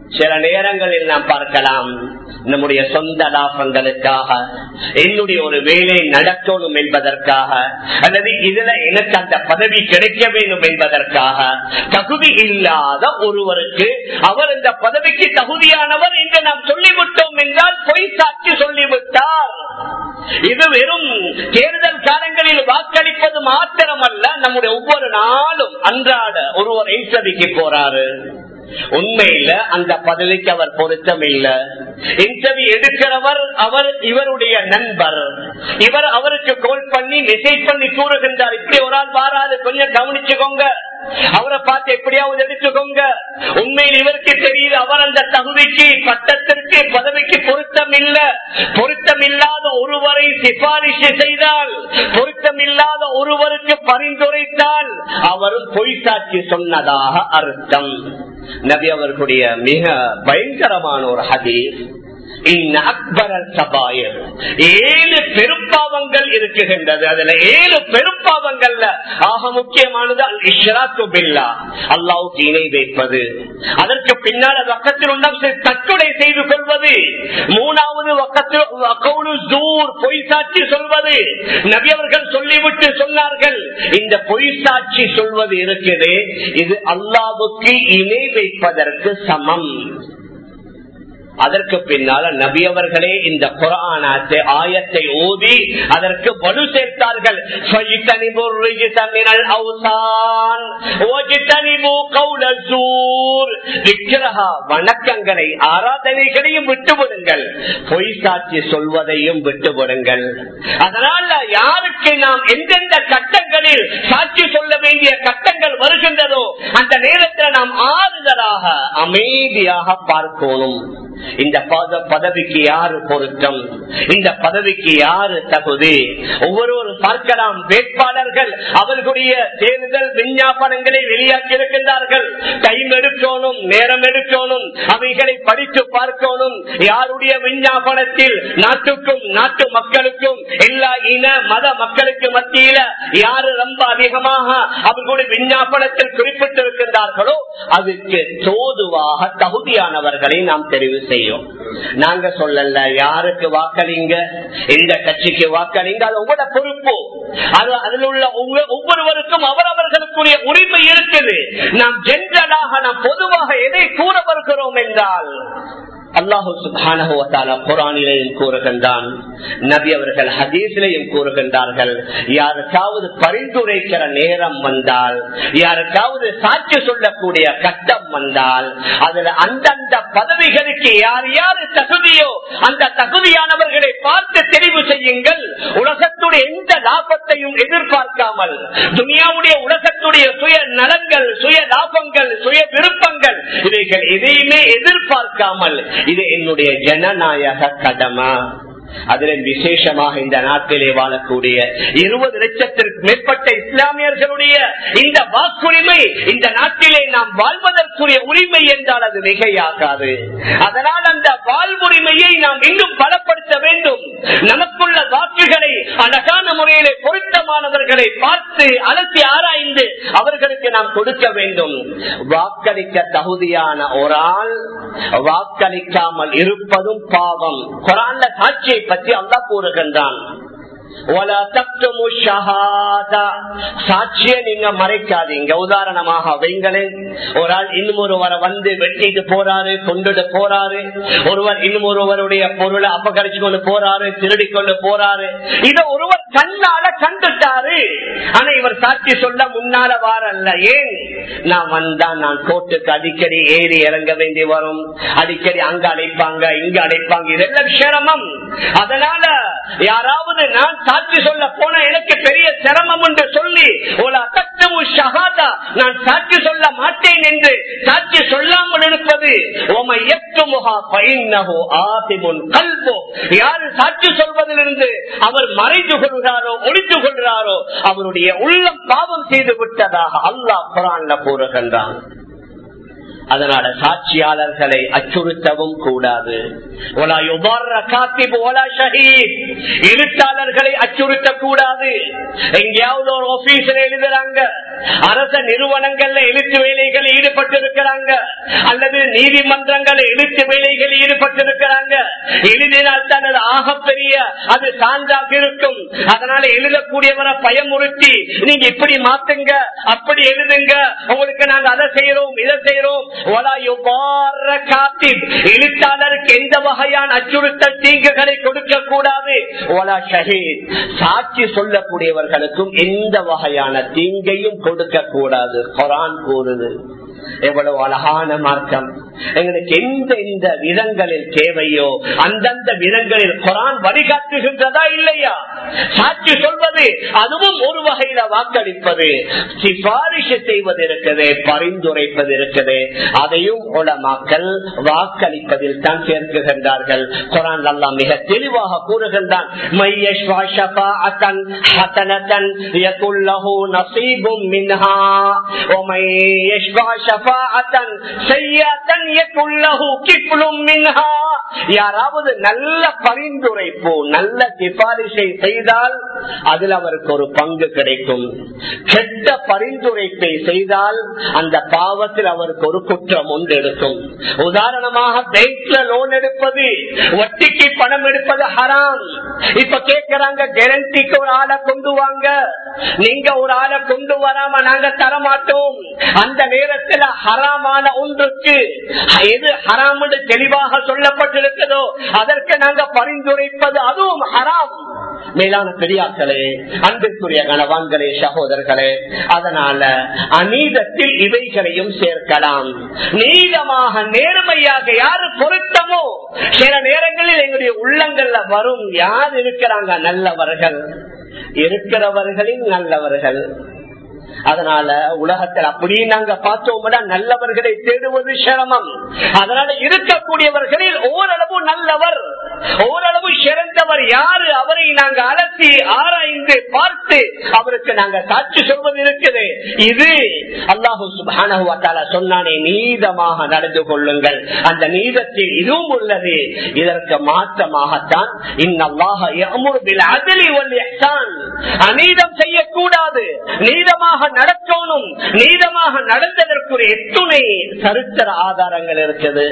சில நேரங்களில் நாம் பார்க்கலாம் நம்முடைய சொந்த லாபங்களுக்காக என்னுடைய ஒரு வேலை நடக்கணும் என்பதற்காக அல்லது இதுல எனக்கு அந்த பதவி கிடைக்க வேண்டும் என்பதற்காக தகுதி இல்லாத ஒருவருக்கு அவர் இந்த பதவிக்கு தகுதியானவர் என்று நாம் சொல்லிவிட்டோம் என்றால் பொய் சாட்சி சொல்லிவிட்டார் இது வெறும் தேர்தல் காலங்களில் வாக்களிப்பது மாத்திரமல்ல நம்முடைய ஒவ்வொரு நாளும் அன்றாட ஒருவர் இன்டர்வியூக்கு போறாரு உண்மையில அந்த பதவிக்கு அவர் பொருத்தம் இல்ல இன்டர்வியூ எடுக்கிறவர் அவர் இவருடைய நண்பர் இவர் அவருக்கு கால் பண்ணி மெசேஜ் பண்ணி கூறுகின்றார் இப்படி ஒரு ஆள் வாராது கொஞ்சம் கவனிச்சுக்கோங்க அவரை பார்த்து எப்படியாவது எடுத்துக்கோங்க உண்மையில் இவருக்கு தெரியுது அவர் அந்த தகுதிக்கு பட்டத்திற்கு பதவிக்கு பொருத்தம் இல்ல பொருத்தம் இல்லாத ஒருவரை சிபாரிசு செய்தால் பொருத்தம் இல்லாத ஒருவருக்கு பரிந்துரைத்தால் அவரும் பொய் சாட்சி சொன்னதாக அர்த்தம் நபி அவர்களுடைய மிக பயங்கரமான ஒரு ஹதீஸ் ஏழு பெருப்பாவங்கள் இருக்குகின்றது அதுல ஏழு பெருப்பாவங்கள்ல ஆக முக்கியமானது இஷ்ராத்து பில்லா அல்லாவுக்கு இணை வைப்பது அதற்கு பின்னால் பக்கத்தில் உள்ள தற்கொலை செய்து கொள்வது மூணாவது பக்கத்தில் பொய் சாட்சி சொல்வது நபி அவர்கள் சொல்லிவிட்டு சொன்னார்கள் இந்த பொய் சாட்சி சொல்வது இருக்குது இது அல்லாவுக்கு இணை வைப்பதற்கு சமம் அதற்கு பின்னால நபி அவர்களே இந்த குரானாத்தை ஆயத்தை ஓதி அதற்கு வலு சேர்த்தார்கள் வணக்கங்களை ஆராதனைகளையும் விட்டுவிடுங்கள் பொய் சாட்சி சொல்வதையும் விட்டுவிடுங்கள் அதனால யாருக்கு நாம் எந்தெந்த கட்டங்களில் சாட்சி சொல்ல வேண்டிய கட்டங்கள் வருகின்றதோ அந்த நேரத்தில் நாம் ஆறுதலாக அமைதியாக பார்க்கணும் இந்த பதவிக்கு யாரு பொருத்தம் இந்த பதவிக்கு யாரு தகுதி ஒவ்வொருவரும் பார்க்கலாம் வேட்பாளர்கள் அவர்களுடைய தேர்தல் விஞ்ஞாபனங்களை வெளியாக்கி இருக்கின்றார்கள் டைம் எடுக்கணும் நேரம் எடுக்கணும் அவைகளை படித்து பார்க்கணும் யாருடைய விஞ்ஞாபனத்தில் நாட்டுக்கும் நாட்டு மக்களுக்கும் எல்லா இன மத மக்களுக்கு மத்தியில யாரு ரொம்ப அதிகமாக அவர்களுடைய விஞ்ஞாபனத்தில் குறிப்பிட்டிருக்கின்றார்களோ அதுக்கு தோதுவாக தகுதியானவர்களை நாம் தெரிவு செய்யும் நாங்க சொல்லல யாருக்கு வாக்களிங்க எந்த கட்சிக்கு வாக்களிங்க அது உங்களோட பொறுப்பு அது அதில் உள்ள ஒவ்வொருவருக்கும் அவரவர்களுக்குரிய உரிமை இருக்குது நாம் ஜென்ரலாக நாம் பொதுவாக எதை கூற வருகிறோம் என்றால் அல்லாஹு சுபானஹுவத்தால குரானிலையும் கூறுகின்றான் நபி அவர்கள் ஹதீஸிலையும் கூறுகின்றார்கள் யாருக்காவது பரிந்துரைக்கிற நேரம் வந்தால் யாருக்காவது சாட்சி சொல்லக்கூடிய கட்டம் வந்தால் அதுல அந்தந்த பதவிகளுக்கு யார் யாரு தகுதியோ அந்த தகுதியானவர்களை பார்த்து தெரிவு செய்யுங்கள் உலகத்துடைய எந்த லாபத்தையும் எதிர்பார்க்காமல் துனியாவுடைய உலகத்துடைய சுய நலன்கள் சுய லாபங்கள் சுய விருப்பங்கள் இவைகள் எதையுமே எதிர்பார்க்காமல் இது என்னுடைய ஜனநாயக கடமை அதில் விசேஷமாக இந்த நாட்டிலே வாழக்கூடிய இருபது லட்சத்திற்கு மேற்பட்ட இஸ்லாமியர்களுடைய இந்த வாக்குரிமை இந்த நாட்டிலே நாம் வாழ்வதற்குரிய உரிமை என்றால் அது மிகையாகாது அதனால் அந்த வாழ்வுரிமையை நாம் இன்னும் பலப்படுத்த வேண்டும் நமக்குள்ள வாக்குகளை அழகான முறையிலே பொருத்தமானவர்களை பார்த்து அலசி ஆராய்ந்து அவர்களுக்கு நாம் கொடுக்க வேண்டும் வாக்களிக்க தகுதியான ஒரு ஆள் வாக்களிக்காமல் இருப்பதும் பாவம் குரான்ல சாட்சியை பற்றி அல்லா கூறுகின்றான் சாட்சிய நீங்க மறைக்காதீங்க உதாரணமாக வைங்களேன் ஒரு ஆள் இன்னும் ஒருவரை வந்து வெட்டிட்டு போறாரு கொண்டுட்டு போறாரு ஒருவர் இன்னும் ஒருவருடைய பொருளை அபகரிச்சு கொண்டு போறாரு திருடி கொண்டு போறாரு இத ஒருவர் கண்ணால கண்டுட்டாரு ஆனா இவர் சாட்சி சொல்ல முன்னால வாரல்ல ஏன் நான் வந்தா நான் கோர்ட்டுக்கு அடிக்கடி ஏறி இறங்க வேண்டி வரும் அடிக்கடி அங்க அடைப்பாங்க இங்க அடைப்பாங்க இதெல்லாம் சிரமம் அதனால யாராவது நான் சாட்சி சொல்ல போன எனக்கு பெரிய சிரமம் என்று சொல்லி நான் சாட்சி சொல்ல மாட்டேன் என்று சாட்சி சொல்லாமல் இருப்பது யாரு சாட்சி சொல்வதிலிருந்து அவர் மறைந்து கொள்கிறாரோ ஒழித்து கொள்கிறாரோ அவருடைய உள்ளம் பாவம் செய்து விட்டதாக அல்லாஹ் குரான்ல கூறுகின்றான் அதனால சாட்சியாளர்களை அச்சுறுத்தவும் கூடாது எழுத்தாளர்களை அச்சுறுத்த கூடாது எங்கேயாவது ஒரு ஆபீஸ்ல எழுதுறாங்க அரச நிறுவனங்கள்ல எழுத்து வேலைகளில் ஈடுபட்டிருக்கிறாங்க அல்லது நீதிமன்றங்கள் எழுத்து வேலைகளில் ஈடுபட்டிருக்கிறாங்க எழுதினால் தான் அது ஆகப்பெரிய அது சான்றாக இருக்கும் அதனால எழுதக்கூடியவரை பயமுறுத்தி நீங்க இப்படி மாத்துங்க அப்படி எழுதுங்க உங்களுக்கு நாங்க அதை செய்யறோம் இதை செய்யறோம் ஒலா யுபார காத்திப். எழுத்தாளருக்கு எந்த வகையான அச்சுறுத்தல் தீங்குகளை கொடுக்க கூடாது ஒலா ஷஹீத் சாட்சி சொல்லக்கூடியவர்களுக்கும் எந்த வகையான தீங்கையும் கொடுக்க கூடாது குரான் கூறுது எவ்வளவு அழகான மார்க்கம் எங்களுக்கு எந்த எந்த விதங்களில் தேவையோ அந்தந்த விதங்களில் குரான் வழிகாட்டுகின்றதா இல்லையா சாட்சி சொல்வது அதுவும் ஒரு வகையில வாக்களிப்பது சிபாரிசு செய்வது இருக்குது பரிந்துரைப்பது இருக்குது அதையும் உலமாக்கல் வாக்களிப்பதில் தான் சேர்க்குகின்றார்கள் குரான் அல்லா மிக தெளிவாக கூறுகின்றான் மையஷ்வா ஷஃபாஅத்தன் ஹஸனத்தன் யகுல் லஹு நஸீபும் மின்ஹா ومن يشفع شفاعة سيئة يكن له كفل منها யாராவது நல்ல பரிந்துரைப்பு நல்ல சிபாரிசை செய்தால் அதில் அவருக்கு ஒரு பங்கு கிடைக்கும் கெட்ட பரிந்துரைப்பை செய்தால் அந்த பாவத்தில் அவருக்கு ஒரு குற்றம் ஒன்று எடுக்கும் உதாரணமாக பேங்க்ல லோன் எடுப்பது வட்டிக்கு பணம் எடுப்பது ஹராம் இப்ப கேட்கிறாங்க கேரண்டிக்கு ஒரு ஆளை கொண்டு வாங்க நீங்க ஒரு ஆளை கொண்டு வராம நாங்க தரமாட்டோம் அந்த நேரத்தில் ஹராமான ஒன்றுக்கு எது ஹராம் தெளிவாக சொல்லப்பட்டிருக்கிறதோ அதற்கு நாங்க பரிந்துரைப்பது அதுவும் ஹராம் மேலான பெரியாக்களே அன்பிற்குரிய கணவான்களே சகோதரர்களே அதனால அநீதத்தில் இவைகளையும் சேர்க்கலாம் நீதமாக நேர்மையாக யாரு பொருத்தமோ சில நேரங்களில் எங்களுடைய உள்ளங்கள்ல வரும் யார் இருக்கிறாங்க நல்லவர்கள் இருக்கிறவர்களின் நல்லவர்கள் அதனால உலகத்தில் அப்படியே நாங்க பார்த்தோம்னா நல்லவர்களை தேடுவது சிரமம் அதனால இருக்கக்கூடியவர்களில் ஓரளவு நல்லவர் ஓரளவு சிறந்தவர் யாரு அவரை நாங்க அலசி ஆராய்ந்து பார்த்து அவருக்கு நாங்க சாட்சி சொல்வது இருக்குது இது அல்லாஹு சுபான சொன்னானே நீதமாக நடந்து கொள்ளுங்கள் அந்த நீதத்தில் இதுவும் உள்ளது இதற்கு மாற்றமாகத்தான் இன்னல்லாக அநீதம் செய்யக்கூடாது நீதமாக நடக்கணும் நீதமாக நடந்ததற்குரிய எத்துணை சரித்திர ஆதாரங்கள் இருக்குது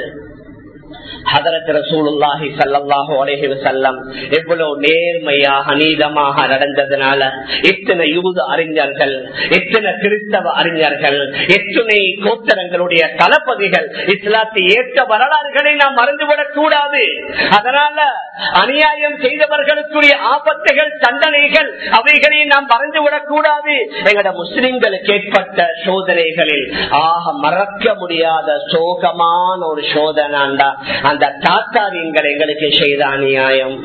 எவ்வளவு நேர்மையாக நீதமாக நடந்ததுனால எத்தனை யூத அறிஞர்கள் எத்தனை கிறிஸ்தவ அறிஞர்கள் எத்தனை கோத்தரங்களுடைய தளபதிகள் இஸ்லாத்தை ஏற்ற வரலாறுகளை நாம் மறந்துவிடக் கூடாது அதனால அநியாயம் செய்தவர்களுக்குரிய ஆபத்துகள் தண்டனைகள் அவைகளை நாம் மறந்துவிடக் கூடாது எங்கட முஸ்லிம்களுக்கு ஏற்பட்ட சோதனைகளில் ஆக மறக்க முடியாத சோகமான ஒரு சோதனாண்டா அந்த தாத்தாரியங்கள் எங்களுக்கு செய்த அநியாயம்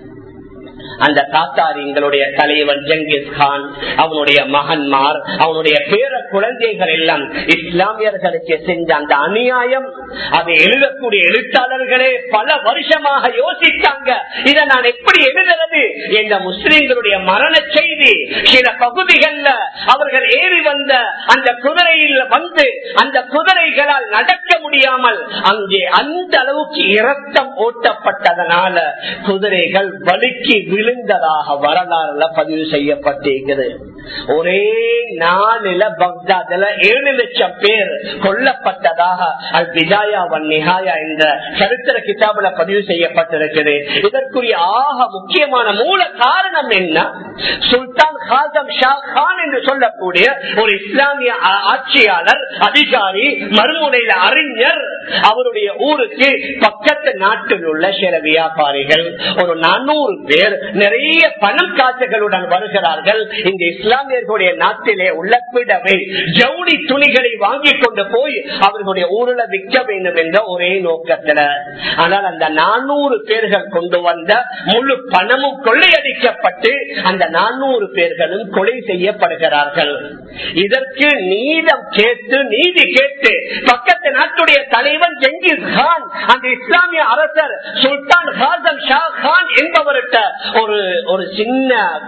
அந்த தாத்தாரியங்களுடைய தலைவன் ஜங்கிஸ் கான் அவனுடைய மகன்மார் அவனுடைய பேர குழந்தைகள் எல்லாம் இஸ்லாமியர்களுக்கு செஞ்ச அந்த அநியாயம் அதை எழுதக்கூடிய எழுத்தாளர்களே பல வருஷமாக யோசித்தாங்க இதை நான் எப்படி எழுதுறது என்ற முஸ்லிம்களுடைய மரண செய்தி சில பகுதிகள்ல அவர்கள் ஏறி வந்த அந்த குதிரையில் வந்து அந்த குதிரைகளால் நடக்க முடியாமல் அங்கே அந்த அளவுக்கு இரத்தம் ஓட்டப்பட்டதனால குதிரைகள் வலுக்கி விழுந்ததாக வரலாறுல பதிவு செய்யப்பட்டிருக்கிறது ஒரே நாளில பக்தாதுல ஏழு லட்சம் பேர் கொல்லப்பட்டதாக அல் பிஜாயா வன் நிகாயா என்ற சரித்திர கிதாபுல பதிவு செய்யப்பட்டிருக்கிறது இதற்குரிய ஆக முக்கியமான மூல காரணம் என்ன சுல்தான் ஹாசம் ஷா கான் என்று சொல்லக்கூடிய ஒரு இஸ்லாமிய ஆட்சியாளர் அதிகாரி மறுமுனையில அறிஞர் அவருடைய ஊருக்கு பக்கத்து நாட்டில் உள்ள சில வியாபாரிகள் ஒரு நானூறு பேர் நிறைய பணம் காசுகளுடன் வருகிறார்கள் இந்த இஸ்லாமியர்களுடைய நாட்டிலே உள்ள பிடவை ஜவுளி துணிகளை வாங்கி கொண்டு போய் அவர்களுடைய ஊரில் விற்க வேண்டும் என்ற ஒரே நோக்கத்துல ஆனால் அந்த நானூறு பேர்கள் கொண்டு வந்த முழு பணமும் கொள்ளையடிக்கப்பட்டு அந்த நானூறு பேர்களும் கொலை செய்யப்படுகிறார்கள் இதற்கு நீதம் கேட்டு நீதி கேட்டு பக்கத்து நாட்டுடைய தலைவன் ஜெங்கிஸ் கான் அந்த இஸ்லாமிய அரசர் சுல்தான் ஹாசன் ஷா கான் என்பவர்கிட்ட ஒரு ஒரு சின்ன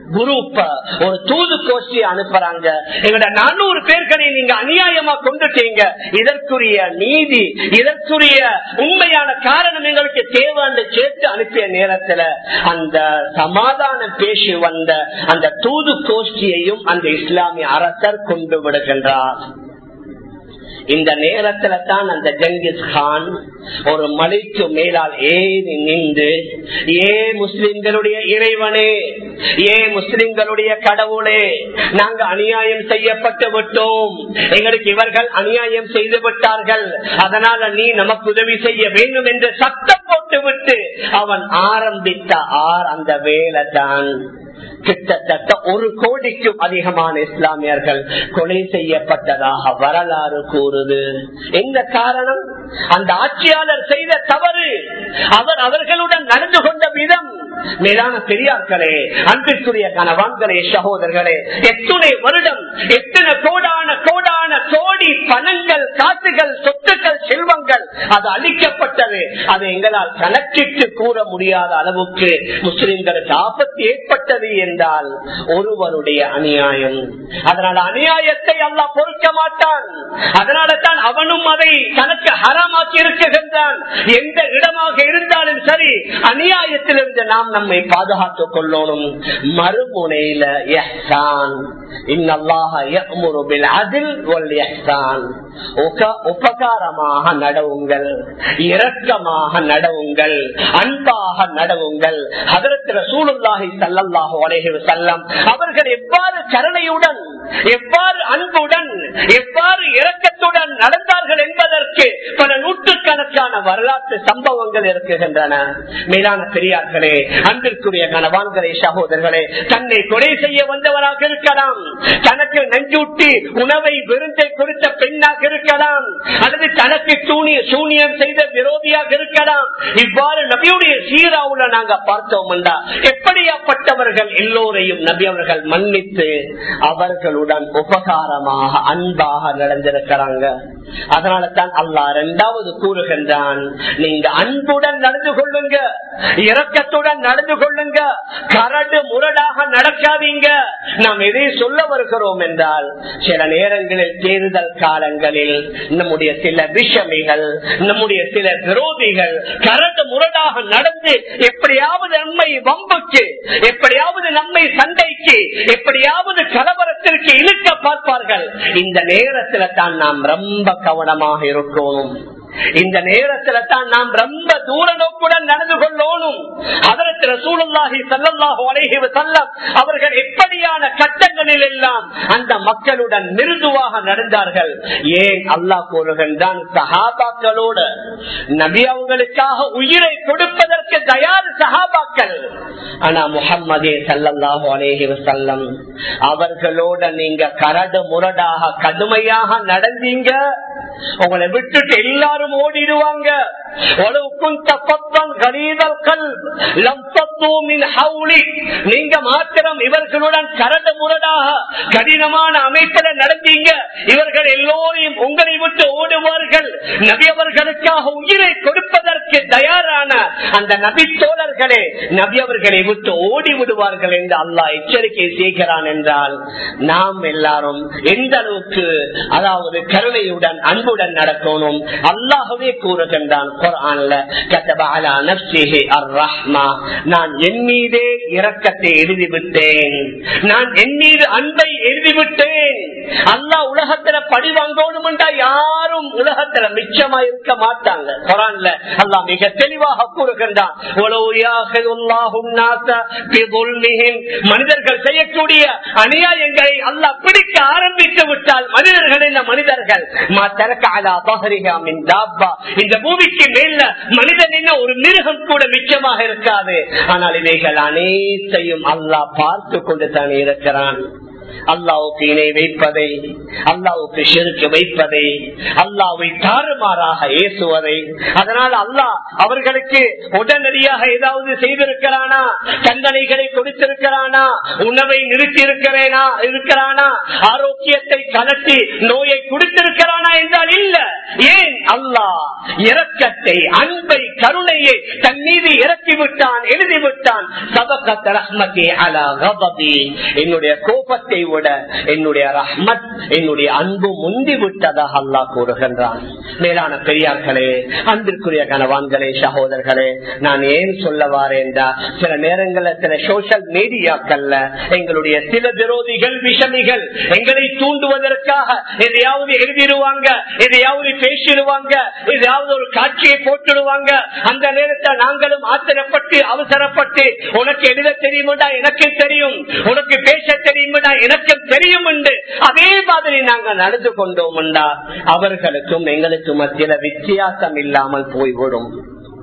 குரூப்ப ஒரு தூது கோஷ்டி அனுப்புறாங்க எங்கட நானூறு பேர்களை நீங்க அநியாயமா கொண்டுட்டீங்க இதற்குரிய நீதி இதற்குரிய உண்மையான காரணம் எங்களுக்கு தேவைன்னு சேர்த்து அனுப்பிய நேரத்துல அந்த சமாதானம் பேசி வந்த அந்த தூது கோஷ்டியையும் அந்த இஸ்லாமிய அரசர் கொண்டு விடுகின்றார் இந்த நேரத்துல தான் அந்த ஜங்கிஸ் கான் ஒரு மலைக்கு மேலால் ஏறி நின்று ஏ முஸ்லிம்களுடைய இறைவனே ஏ முஸ்லிம்களுடைய கடவுளே நாங்க அநியாயம் செய்யப்பட்டு விட்டோம் எங்களுக்கு இவர்கள் அநியாயம் செய்து விட்டார்கள் அதனால நீ நமக்கு உதவி செய்ய வேண்டும் என்று சத்தம் போட்டு விட்டு அவன் ஆரம்பித்த ஆர் அந்த வேலை தான் கிட்டத்தட்ட ஒரு கோடிக்கும் அதிகமான இஸ்லாமியர்கள் கொலை செய்யப்பட்டதாக வரலாறு கூறுது எந்த காரணம் அந்த ஆட்சியாளர் செய்த தவறு அவர் அவர்களுடன் நடந்து கொண்ட விதம் மேலான பெரியார்களே அன்பிற்குரிய கணவான்களே சகோதரர்களே எத்துணை வருடம் எத்தனை கோடான கோடான கோடி பணங்கள் காசுகள் சொத்துக்கள் செல்வங்கள் அது அளிக்கப்பட்டது அது எங்களால் கணக்கிட்டு கூற முடியாத அளவுக்கு முஸ்லிம்களுக்கு ஆபத்து ஏற்பட்டது என்றால் ஒருவருடைய அநியாயம் அதனால அநியாயத்தை அல்லா பொறுக்க மாட்டான் அதனால தான் அவனும் அதை தனக்கு ஹரமாக்கி இருக்குகின்றான் எந்த இடமாக இருந்தாலும் சரி அநியாயத்திலிருந்து நாம் நம்மை பாதுகாத்துக் கொள்ளணும் மறுமுனையில எஹ்சான் உபகாரமாக நடவுங்கள் இரக்கமாக நடவுங்கள் அன்பாக நடவுங்கள் அதற்கு சூழலாகி சல்லல்லாஹு அலைஹி செல்லம் அவர்கள் எவ்வாறு கருணையுடன் எவ்வாறு அன்புடன் எவ்வாறு இரக்கத்துடன் நடந்தார்கள் என்பதற்கு பல நூற்றுக்கணக்கான வரலாற்று சம்பவங்கள் இருக்குகின்றன மேலான பெரியார்களே அன்பிற்குரிய கனவான்களே சகோதரர்களே தன்னை கொலை செய்ய வந்தவராக இருக்கலாம் தனக்கு நஞ்சூட்டி உணவை விருந்தை கொடுத்த பெண்ணாக இருக்கலாம் அல்லது தனக்கு சூனிய சூனியம் செய்த விரோதியாக இருக்கலாம் இவ்வாறு நபியுடைய சீராவுல நாங்க பார்த்தோம் எப்படியாப்பட்டவர்கள் எல்லோரையும் நபி அவர்கள் மன்னித்து அவர்களுடன் உபகாரமாக அன்பாக நடந்திருக்கிறாங்க அதனால தான் அல்லா இரண்டாவது கூறுகின்றான் நீங்க அன்புடன் நடந்து கொள்ளுங்க இரக்கத்துடன் நடந்து கொள்ளுங்க கரடு முரடாக நடக்காதீங்க நாம் எதை சொல்ல வருகிறோம் என்றால் சில நேரங்களில் தேர்தல் காலங்களில் நம்முடைய சில விஷமிகள் நம்முடைய சில விரோதிகள் கரடு முரடாக நடந்து எப்படியாவது நம்மை வம்புக்கு எப்படியாவது நம்மை சண்டைக்கு எப்படியாவது கலவரத்திற்கு இழுக்க பார்ப்பார்கள் இந்த நேரத்தில் தான் நாம் ரொம்ப கவனமாக இருக்கணும் இந்த நேரத்துல தான் நாம் ரொம்ப தூர நோக்குடன் நடந்து கொள்ளணும் அதற்கு ரசூலுல்லாஹி ஸல்லல்லாஹு அலைஹி வஸல்லம் அவர்கள் எப்படியான கட்டங்களில் எல்லாம் அந்த மக்களுடன் மிருதுவாக நடந்தார்கள் ஏன் அல்லாஹ் கூறுகின்றான் சஹாபாக்களோடு நபி அவங்களுக்காக உயிரை கொடுப்பதற்கு தயார் சஹாபாக்கள் ஆனா முகம்மதே சல்லல்லாஹு அலைஹி வஸல்லம் அவர்களோட நீங்க கரடு முரடாக கடுமையாக நடந்தீங்க உங்களை விட்டுட்டு எல்லாரும் ஓடிடுவாங்க நீங்க மாத்திரம் இவர்களுடன் கரடு முரடாக கடினமான அமைப்பில் நடந்தீங்க இவர்கள் எல்லோரையும் உங்களை விட்டு ஓடுவார்கள் நபி அவர்களுக்காக உயிரை கொடுப்பதற்கு தயாரான அந்த நபி தோழர்களே நபி அவர்களை விட்டு ஓடி விடுவார்கள் என்று அல்லாஹ் எச்சரிக்கை செய்கிறான் என்றால் நாம் எல்லாரும் எந்த அளவுக்கு அதாவது கருணையுடன் அன்புடன் நடக்கணும் அல்லாஹவே கூறுகின்றான் குரான்ல கதப அலா நப்சிஹி அர் ரஹ்மா நான் என் மீதே இரக்கத்தை எழுதிவிட்டேன் நான் என் மீது அன்பை எழுதிவிட்டேன் அல்லாஹ் உலகத்துல படி வாங்கணும் என்றா யாரும் உலகத்துல மிச்சமா இருக்க மாட்டாங்க குரான்ல அல்லாஹ் மிக தெளிவாக கூறுகின்றான் மனிதர்கள் செய்யக்கூடிய அநியாயங்களை அல்லாஹ் பிடிக்க ஆரம்பித்து விட்டால் மனிதர்கள் என்ன மனிதர்கள் இந்த பூமிக்கு மேல மனிதன் என்ன ஒரு மிருகம் கூட மிச்சமாக இருக்காது ஆனால் இவைகள் அனைத்தையும் அல்லாஹ் பார்த்து கொண்டு தான் இருக்கிறான் அல்லாவுக்கு இணை வைப்பதை அல்லாவுக்கு செருக்கு வைப்பதை அல்லாவை தாறுமாறாக ஏசுவதை அதனால் அல்லாஹ் அவர்களுக்கு உடனடியாக ஏதாவது செய்திருக்கிறானா தண்டனைகளை கொடுத்திருக்கிறானா உணவை நிறுத்தி இருக்கிறேனா இருக்கிறானா ஆரோக்கியத்தை கலட்டி நோயை கொடுத்திருக்கிறானா என்றால் இல்ல ஏன் அல்லாஹ் இரக்கத்தை அன்பை கருணையை தன் மீது இறக்கிவிட்டான் எழுதிவிட்டான் சபகத் ரஹ்மதி அலா கபதி என்னுடைய கோபத்தை விட என்னுடைய ரஹ்மத் என்னுடைய அன்பு முந்தி விட்டதாக அல்லாஹ் கூறுகின்றான் மேலான பெரியார்களே அன்பிற்குரிய கனவான்களே சகோதரர்களே நான் ஏன் சொல்ல வாரேன்டா சில நேரங்கள்ல சில சோசியல் மீடியாக்கள்ல எங்களுடைய சில விரோதிகள் விஷமிகள் எங்களை தூண்டுவதற்காக எதையாவது எழுதிடுவாங்க எதையாவது பேசிடுவாங்க எதையாவது ஒரு காட்சியை போட்டுடுவாங்க அந்த நேரத்தில் நாங்களும் ஆத்திரப்பட்டு அவசரப்பட்டு உனக்கு எழுத தெரியுமாடா எனக்கு தெரியும் உனக்கு பேச தெரியுமாடா எனக்கு தெரியும் என்று அதே மாதிரி நாங்கள் நடந்து கொண்டோம்டா அவர்களுக்கும் எங்களுக்கு மத்தியில வித்தியாசம் இல்லாமல் போய்விடும்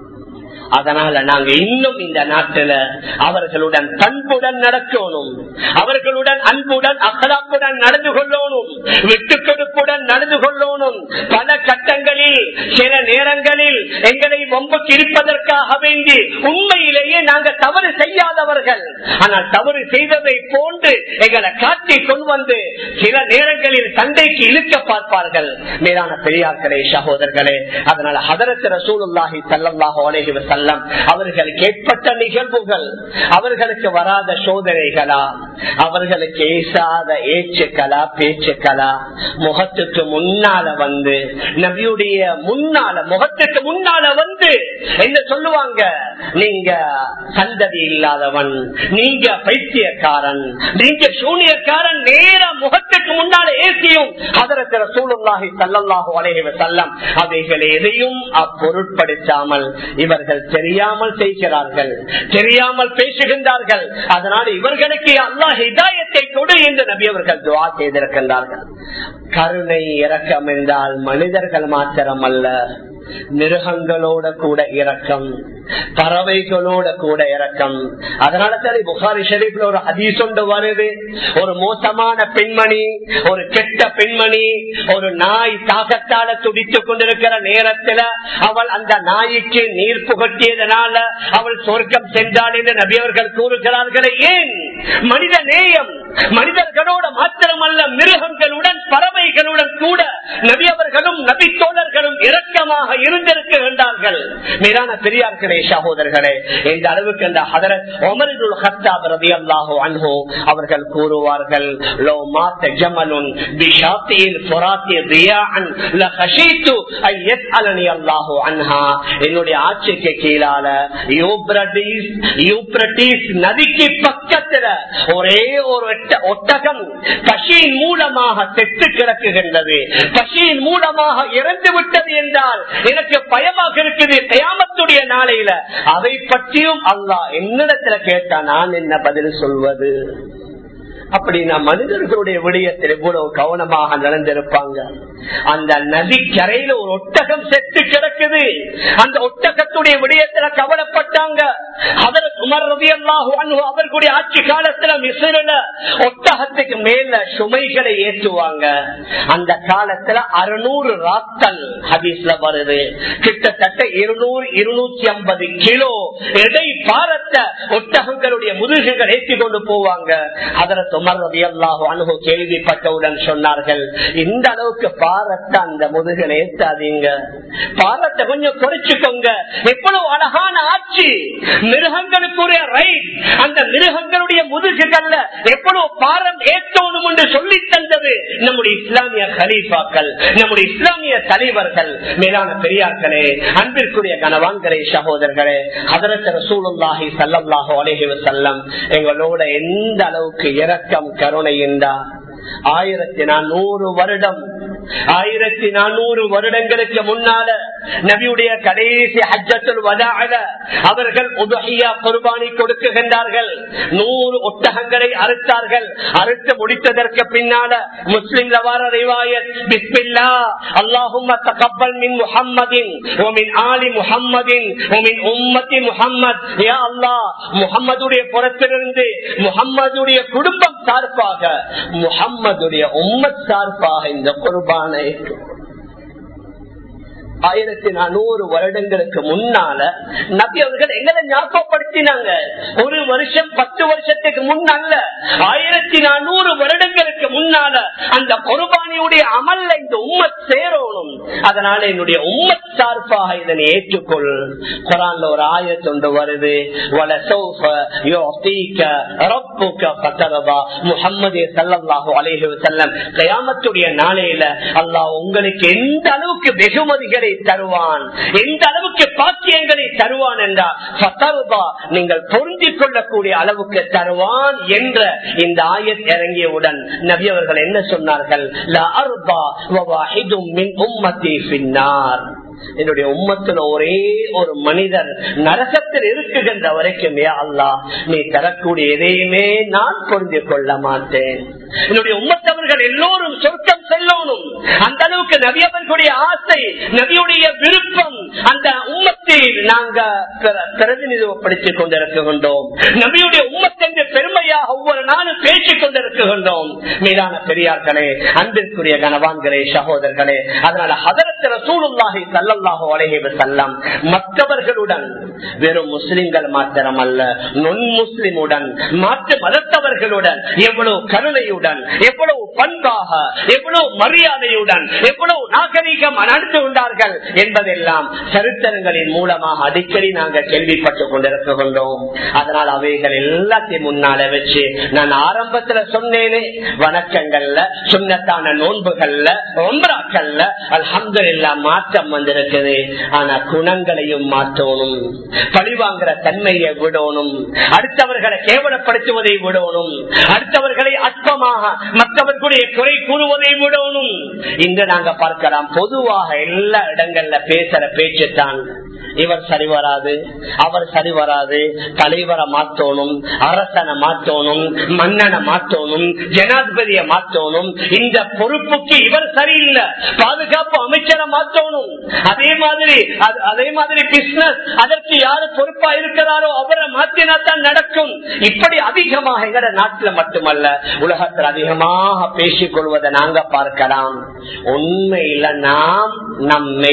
அதனால நாங்க இன்னும் இந்த நாட்டில அவர்களுடன் பண்புடன் நடக்கணும் அவர்களுடன் அன்புடன் அகலாப்புடன் நடந்து கொள்ளணும் விட்டு கொடுப்புடன் நடந்து கொள்ளணும் பல கட்டங்களில் சில நேரங்களில் எங்களை வம்புக்கு இருப்பதற்காக வேண்டி உண்மையிலேயே நாங்கள் தவறு செய்யாதவர்கள் ஆனால் தவறு செய்ததை போன்று எங்களை காட்டி கொண்டு வந்து சில நேரங்களில் சண்டைக்கு இழுக்க பார்ப்பார்கள் மேலான பெரியார்களே சகோதரர்களே அதனால ஹதரத் ரசூலுல்லாஹி சல்லாஹு அலைஹி வஸல்லம் அவர்களுக்கு ஏற்பட்ட நிகழ்வுகள் அவர்களுக்கு வராத சோதனைகளா அவர்களுக்கு ஏசாத ஏச்சுக்களா பேச்சுக்களா முகத்துக்கு முன்னால வந்து நபியுடைய முன்னால முகத்துக்கு முன்னால வந்து என்ன சொல்லுவாங்க நீங்க சந்ததி இல்லாதவன் நீங்க பைத்தியக்காரன் நீங்க சூனியக்காரன் நேர முகத்துக்கு முன்னால ஏசியும் அதற்கு சூழலாகி சல்லல்லாஹு அலைஹி வஸல்லம் அவைகளை எதையும் அப்பொருட்படுத்தாமல் இவர்கள் தெரியாமல் செய்கிறார்கள் தெரியாமல் பேசுகின்றார்கள் அதனால் இவர்களுக்கு அல்லாஹ் ஹிதாயத்தை கொடு என்று நபி அவர்கள் துவா செய்திருக்கின்றார்கள் கருணை இறக்கம் என்றால் மனிதர்கள் மாத்திரம் அல்ல மிருகங்களோட கூட இரக்கம் பறவைகளோட கூட இரக்கம் அதனால சரி புகாரி ஷெரீப்ல ஒரு ஹதீஸ் ஒன்று வருது ஒரு மோசமான பெண்மணி ஒரு கெட்ட பெண்மணி ஒரு நாய் தாகத்தால துடித்துக் கொண்டிருக்கிற நேரத்துல அவள் அந்த நாய்க்கு நீர் புகட்டியதனால அவள் சொர்க்கம் சென்றாள் என்று நபியவர்கள் கூறுகிறார்களே ஏன் மனித நேயம் மனிதர்களோட மாத்திரமல்ல மிருகங்களுடன் பறவைகளுடன் கூட நபியவர்களும் நபி தோழர்களும் இரக்கமாக இருந்திருக்கின்றார்கள் மீதான பெரியார்களே சகோதரர்களே இந்த அளவுக்கு இந்த ஹதரத் ஒமரிதுல் ஹத்தாப் ரலியல்லாஹு அன்ஹு அவர்கள் கூறுவார்கள் லோ மாத்த ஜமலுன் பிஷாத்தியில் ஃபுராத்தி ரியாஅன் லஹஷீது ஐ யஸ்அலனி அல்லாஹு அன்ஹா என்னுடைய ஆட்சிக்கு கீழால யூப்ரடிஸ் யூப்ரடிஸ் நதிக்கு பக்கத்துல ஒரே ஒரு ஒட்ட- ஒட்டகம் பசியின் மூலமாக செத்து கிடக்குகின்றது பசியின் மூலமாக இறந்து விட்டது என்றால் எனக்கு பயமாக இருக்குது கயாமத்துடைய நாளையில அதை பற்றியும் அல்லாஹ் என்னிடத்துல கேட்டா நான் என்ன பதில் சொல்வது அப்படின்னா மனிதர்களுடைய விடயத்தில் இவ்வளவு கவனமாக நடந்திருப்பாங்க அந்த நதிக்கரையில ஒரு ஒட்டகம் செத்து கிடக்குது அந்த ஒட்டகத்துடைய விடயத்துல கவலைப்பட்டாங்க அவர் உமர் ரவி அவர்களுடைய ஆட்சி காலத்துல மிசிறில ஒட்டகத்துக்கு மேல சுமைகளை ஏற்றுவாங்க அந்த காலத்துல அறுநூறு ராத்தல் ஹதீஸ்ல வருது கிட்டத்தட்ட இருநூறு இருநூத்தி ஐம்பது கிலோ எடை பாரத்தை ஒட்டகங்களுடைய முதுகுகள் ஏற்றி கொண்டு போவாங்க அதில் சுமர் ரவி அல்லாஹு அனுகு கேள்விப்பட்டவுடன் சொன்னார்கள் இந்த அளவுக்கு பாரத்தை அந்த முதுகில் ஏத்தாதீங்க பாரத்தை கொஞ்சம் குறைச்சுக்கோங்க எவ்வளவு அழகான ஆட்சி மிருகங்களுக்குரிய ரைட் அந்த மிருகங்களுடைய முதுகுகள்ல எவ்வளவு பாரம் ஏற்றணும் என்று சொல்லி தந்தது நம்முடைய இஸ்லாமிய கலீஃபாக்கள் நம்முடைய இஸ்லாமிய தலைவர்கள் மேலான பெரியார்களே அன்பிற்குரிய கனவான்களே சகோதரர்களே அதரத்து ரசூலுல்லாஹி சல்லல்லாஹு அலைஹி வஸல்லம் எங்களோட எந்த அளவுக்கு இரக்கம் கருணை என்றா ஆயிரத்தி நானூறு வருடம் ஆயிரத்தி நானூறு வருடங்களுக்கு முன்னால நபியுடைய கடைசி ஹஜ்ஜத்துல் வதால அவர்கள் உதஹியா குர்பானி கொடுக்குகின்றார்கள் நூறு ஒட்டகங்களை அறுத்தார்கள் அறுத்து முடித்ததற்கு பின்னால முஸ்லிம்ல வார ரிவாயத் பிஸ்மில்லா அல்லாஹும்ம தகப்பல் மின் முஹம்மதின் ومن آل محمد ومن أمة محمد يا الله முகம்மதுடைய புறத்திலிருந்து முகம்மதுடைய குடும்பம் சார்பாக முகம்மதுடைய உம்மத் சார்பாக இந்த குர்பானை ஆயிரத்தி நானூறு வருடங்களுக்கு முன்னால நபி அவர்கள் எங்களை ஞாபகப்படுத்தினாங்க ஒரு வருஷம் பத்து வருஷத்துக்கு முன்னல்ல ஆயிரத்தி நானூறு வருடங்களுக்கு முன்னால அந்த குர்பானியுடைய அமல்ல இந்த உம்மத் சேரணும் அதனால என்னுடைய உம்மத் சார்பாக இதனை ஏற்றுக்கொள் குரான்ல ஒரு ஆயத்து ஒன்று வருது وَلَسَوْفَ يُعْطِيكَ رَبُّكَ فَتَرْضَى முஹம்மது ஸல்லல்லாஹு அலைஹி வஸல்லம் கியாமத்துடைய நாளையில அல்லாஹ் உங்களுக்கு எந்த அளவுக்கு வெகுமதிகளை தருவான் எந்த அளவுக்கு பாக்கியங்களை தருவான் என்றால் ஃபதர்தா, நீங்கள் பொருந்திக் கொள்ளக்கூடிய அளவுக்கு தருவான் என்ற இந்த ஆயத் இறங்கியவுடன் நபி அவர்கள் என்ன சொன்னார்கள் "லா அர்பா வவாஹிதும் மின் உம்மத்தி ஃபின்னார்." என்னுடைய உம்மத்துல ஒரே ஒரு மனிதர் நரகத்தில் இருக்குகின்ற வரைக்கும் யா அல்லாஹ் நீ தரக்கூடிய எதையுமே நான் புரிந்து கொள்ள மாட்டேன் என்னுடைய உம்மத்தவர்கள் எல்லோரும் சொர்க்கம் செல்லணும் அந்த அளவுக்கு நபி அவர்களுடைய ஆசை நபியுடைய விருப்பம் அந்த உம்மத்தை நாங்க பிர- பிரதிநிதித்துவப்படுத்திக் கொண்டிருக்கின்றோம் நபியுடைய உம்மத்தென்று பெருமையாக ஒவ்வொரு நாளும் பேசிக் கொண்டிருக்கின்றோம் மீதான பெரியார்களே அன்பிற்குரிய கனவான்களே சகோதரர்களே அதனால ஹதரத் ரசூலுல்லாஹி ஸல்லல்லாஹு அலைஹி வஸல்லம் மற்றவர்களுடன் வெறும் முஸ்லிம்கள் மாத்திரம் அல்ல நொன் முஸ்லிமுடன் மாற்று மதத்தவர்களுடன் எவ்வளவு கருணையுடன் எவ்வளவு பண்பாக எவ்வளவு மரியாதையுடன் எவ்வளவு நாகரிகம் நடந்து கொண்டார்கள் என்பதெல்லாம் சரித்திரங்களின் மூலமாக அடிக்கடி நாங்கள் கேள்விப்பட்டுக் கொண்டிருக்கின்றோம் அதனால் அவைகள் எல்லாத்தையும் முன்னால வச்சு நான் ஆரம்பத்துல சொன்னேனே வணக்கங்கள்ல சுண்ணத்தான நோன்புகள்ல ஒன்பராக்கள்ல அல்ஹம்து மாற்றம் வந்திருக்குது ஆனா குணங்களையும் மாற்றணும் பழிவாங்கிற தன்மையை விடணும் அடுத்தவர்களை கேவலப்படுத்துவதை விடணும் அடுத்தவர்களை அற்பமாக மற்றவர்களுடைய குறை கூறுவதை விடணும் இன்று நாங்க பார்க்கலாம் பொதுவாக எல்லா இடங்கள்ல பேசுற பேச்சு தான் இவர் சரி வராது அவர் சரி வராது தலைவரை மாற்றணும் அரசனை மாற்றணும் மன்னனை மாற்றணும் ஜனாதிபதியை மாற்றணும் இந்த பொறுப்புக்கு இவர் சரியில்லை பாதுகாப்பு அமைச்சரை மாற்றணும் அதே மாதிரி அது- அதே மாதிரி பிசினஸ் அதற்கு யாரு பொறுப்பா இருக்கிறாரோ அவரை மாற்றினா தான் நடக்கும் இப்படி அதிகமாக எங்கட நாட்டுல மட்டுமல்ல உலகத்தில் அதிகமாக பேசிக் கொள்வதை நாங்க பார்க்கலாம் உண்மையில நாம் நம்மை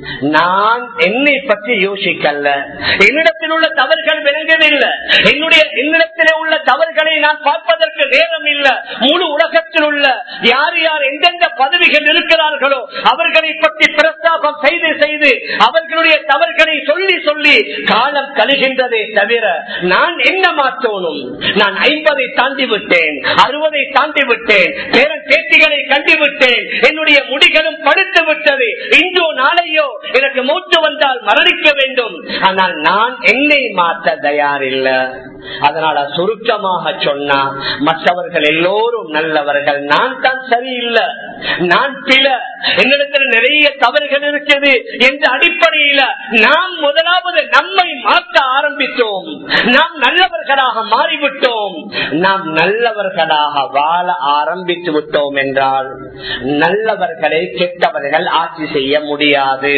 நான் என்னை பற்றி யோசிக்கல என்னிடத்தில் உள்ள தவறுகள் விளங்கவில்லை என்னுடைய என்னிடத்திலே உள்ள தவறுகளை நான் பார்ப்பதற்கு நேரம் இல்லை முழு உலகத்தில் உள்ள யார் யார் எந்தெந்த பதவிகள் இருக்கிறார்களோ அவர்களை பற்றி பிரஸ்தாபம் செய்து செய்து அவர்களுடைய தவறுகளை சொல்லி சொல்லி காலம் கழிகின்றதே தவிர நான் என்ன மாற்றணும் நான் ஐம்பதை தாண்டி விட்டேன் அறுபதை தாண்டி விட்டேன் பேரன் பேத்திகளை கண்டுவிட்டேன் என்னுடைய முடிகளும் படுத்து விட்டது இன்றோ நாளையோ எனக்கு மூச்சு வந்தால் மரணிக்க வேண்டும் ஆனால் நான் என்னை மாற்ற தயாரில்லை அதனால சுருக்கமாக சொன்னா மற்றவர்கள் எல்லோரும் நல்லவர்கள் நான் தான் சரியில்லை நான் பில என்னிடத்தில் நிறைய தவறுகள் இருக்குது என்ற அடிப்படையில நாம் முதலாவது நம்மை மாற்ற ஆரம்பித்தோம் நாம் நல்லவர்களாக மாறிவிட்டோம் நாம் நல்லவர்களாக வாழ ஆரம்பித்து விட்டோம் என்றால் நல்லவர்களை கெட்டவர்கள் ஆட்சி செய்ய முடியாது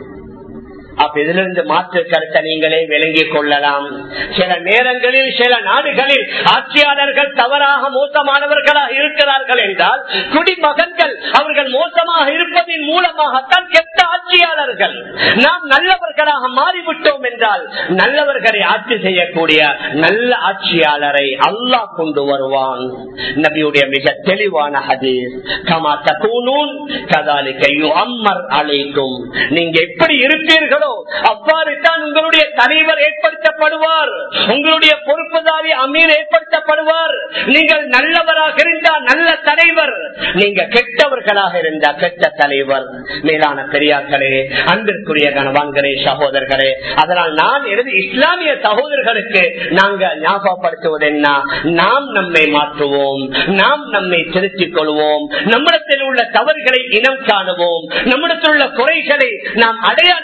அப்ப இதிலிருந்து மாற்று கருத்தை நீங்களே விளங்கிக் கொள்ளலாம் சில நேரங்களில் சில நாடுகளில் ஆட்சியாளர்கள் தவறாக மோசமானவர்களாக இருக்கிறார்கள் என்றால் குடிமகன்கள் அவர்கள் மோசமாக இருப்பதன் மூலமாகத்தான் கெட்ட ஆட்சியாளர்கள் நாம் நல்லவர்களாக மாறிவிட்டோம் என்றால் நல்லவர்களை ஆட்சி செய்யக்கூடிய நல்ல ஆட்சியாளரை அல்லாஹ் கொண்டு வருவான் நபியுடைய மிக தெளிவான ஹதீஸ் கமா தகூனூன் கதாலிக்க யுஅம்மர் அலைக்கும் நீங்க எப்படி இருப்பீர்களோ அவ்வாறு தான் உங்களுடைய தலைவர் ஏற்படுத்தப்படுவார் உங்களுடைய பொறுப்புதாரி அமீர் ஏற்படுத்தப்படுவார் நீங்கள் நல்லவராக இருந்தால் நல்ல தலைவர் நீங்க கெட்டவர்களாக இருந்தா கெட்ட தலைவர் மேலான பெரியார்களே அன்பிற்குரிய கணவான்களே சகோதரர்களே அதனால் நான் எனது இஸ்லாமிய சகோதரர்களுக்கு நாங்க ஞாபகப்படுத்துவது என்ன நாம் நம்மை மாற்றுவோம் நாம் நம்மை திருத்திக் கொள்வோம் நம்மிடத்தில் உள்ள தவறுகளை இனம் காணுவோம் நம்மிடத்தில் உள்ள குறைகளை நாம் அடையாளம் கண்டு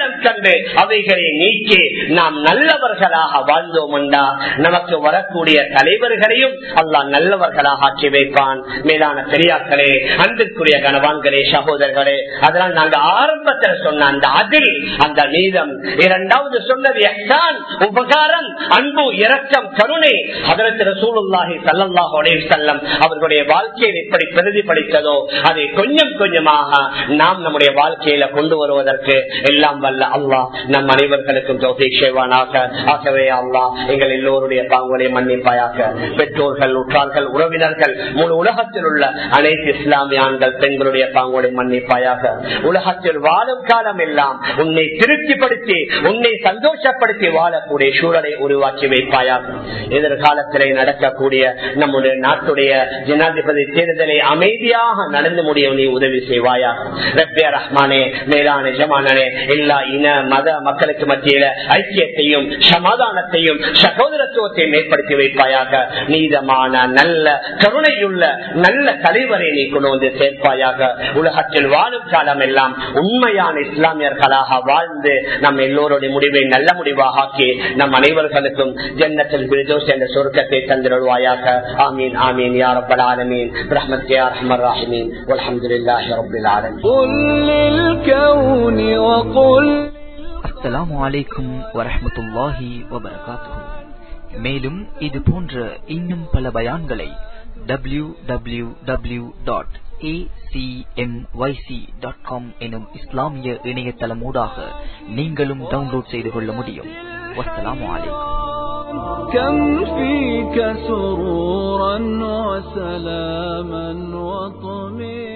கொண்டு அவைகளை நீக்கி நாம் நல்லவர்களாக வாழ்ந்தோம் என்றா நமக்கு வரக்கூடிய தலைவர்களையும் அல்லாஹ் நல்லவர்களாக ஆக்கி வைப்பான் மேலான பெரியாக்களே அன்பிற்குரிய கணவான்களே சகோதரர்களே அதனால் நாங்க ஆரம்பத்தில் சொன்ன அந்த அதில் அந்த நீதம் இரண்டாவது சொன்னது எஹ்சான், உபகாரம் அன்பு இரக்கம் கருணை அதற்கு ரசூலுல்லாஹி ஸல்லல்லாஹு அலைஹி வஸல்லம் அவர்களுடைய வாழ்க்கையில் எப்படி பிரதிபலித்ததோ அதை கொஞ்சம் கொஞ்சமாக நாம் நம்முடைய வாழ்க்கையில கொண்டு வருவதற்கு எல்லாம் வல்ல அல்லாஹ் நம் அனைவர்களுக்கும் தௌஃபீக் செய்வானாக ஆகவே அல்லாஹ் எங்கள் எல்லோருடைய பாங்குகளை மன்னிப்பாயாக பெற்றோர்கள் உற்றார்கள் உறவினர்கள் முழு உலகத்தில் உள்ள அனைத்து இஸ்லாமிய ஆண்கள் பெண்களுடைய பாங்குகளை மன்னிப்பாயாக உலகத்தில் வாழும் காலம் எல்லாம் உன்னை திருப்திப்படுத்தி உன்னை சந்தோஷப்படுத்தி வாழக்கூடிய சூழலை உருவாக்கி வைப்பாயாக எதிர்காலத்திலே நடக்கக்கூடிய நம்முடைய நாட்டுடைய ஜனாதிபதி தேர்தலை அமைதியாக நடந்து முடிய நீ உதவி செய்வாயா ரப்பிய ரஹ்மானே மேலான ஜமானே எல்லா இன மத மக்களுக்கு மத்தியில ஐக்கியத்தையும் சமாதானத்தையும் சகோதரத்துவத்தையும் ஏற்படுத்தி வைப்பாயாக நீதமான நல்ல கருணையுள்ள நல்ல தலைவரை நீ கொண்டு வந்து சேர்ப்பாயாக உலகத்தில் வாழும் காலம் எல்லாம் உண்மையான இஸ்லாமியர்களாக வாழ்ந்து நம் எல்லோருடைய முடிவை நல்ல முடிவாக ஆக்கி நம் அனைவர்களுக்கும் ஜன்னத்தில் பிரதோஷ் என்ற சொருக்கத்தை தந்திருவாயாக ஆமீன் ஆமீன் யா ரப்பல் ஆலமீன் ரஹ்மத் யா ரஹ்மர் ராஹிமீன் வல்ஹம்துலில்லாஹி ரப்பில் ஆலமீன் قل للكون وقل அஸ்ஸலாமு அலைக்கும் வரஹ்மத்துல்லாஹி வபரகாத்துஹு மேலும் இது போன்ற இன்னும் பல பயான்களை W W W dot dot com எனும் இஸ்லாமிய இணையதளமூடாக நீங்களும் டவுன்லோட் செய்து கொள்ள முடியும் வஸ்ஸலாமு அலைக்கும் كم فيك سرورا وسلاما وطمئنا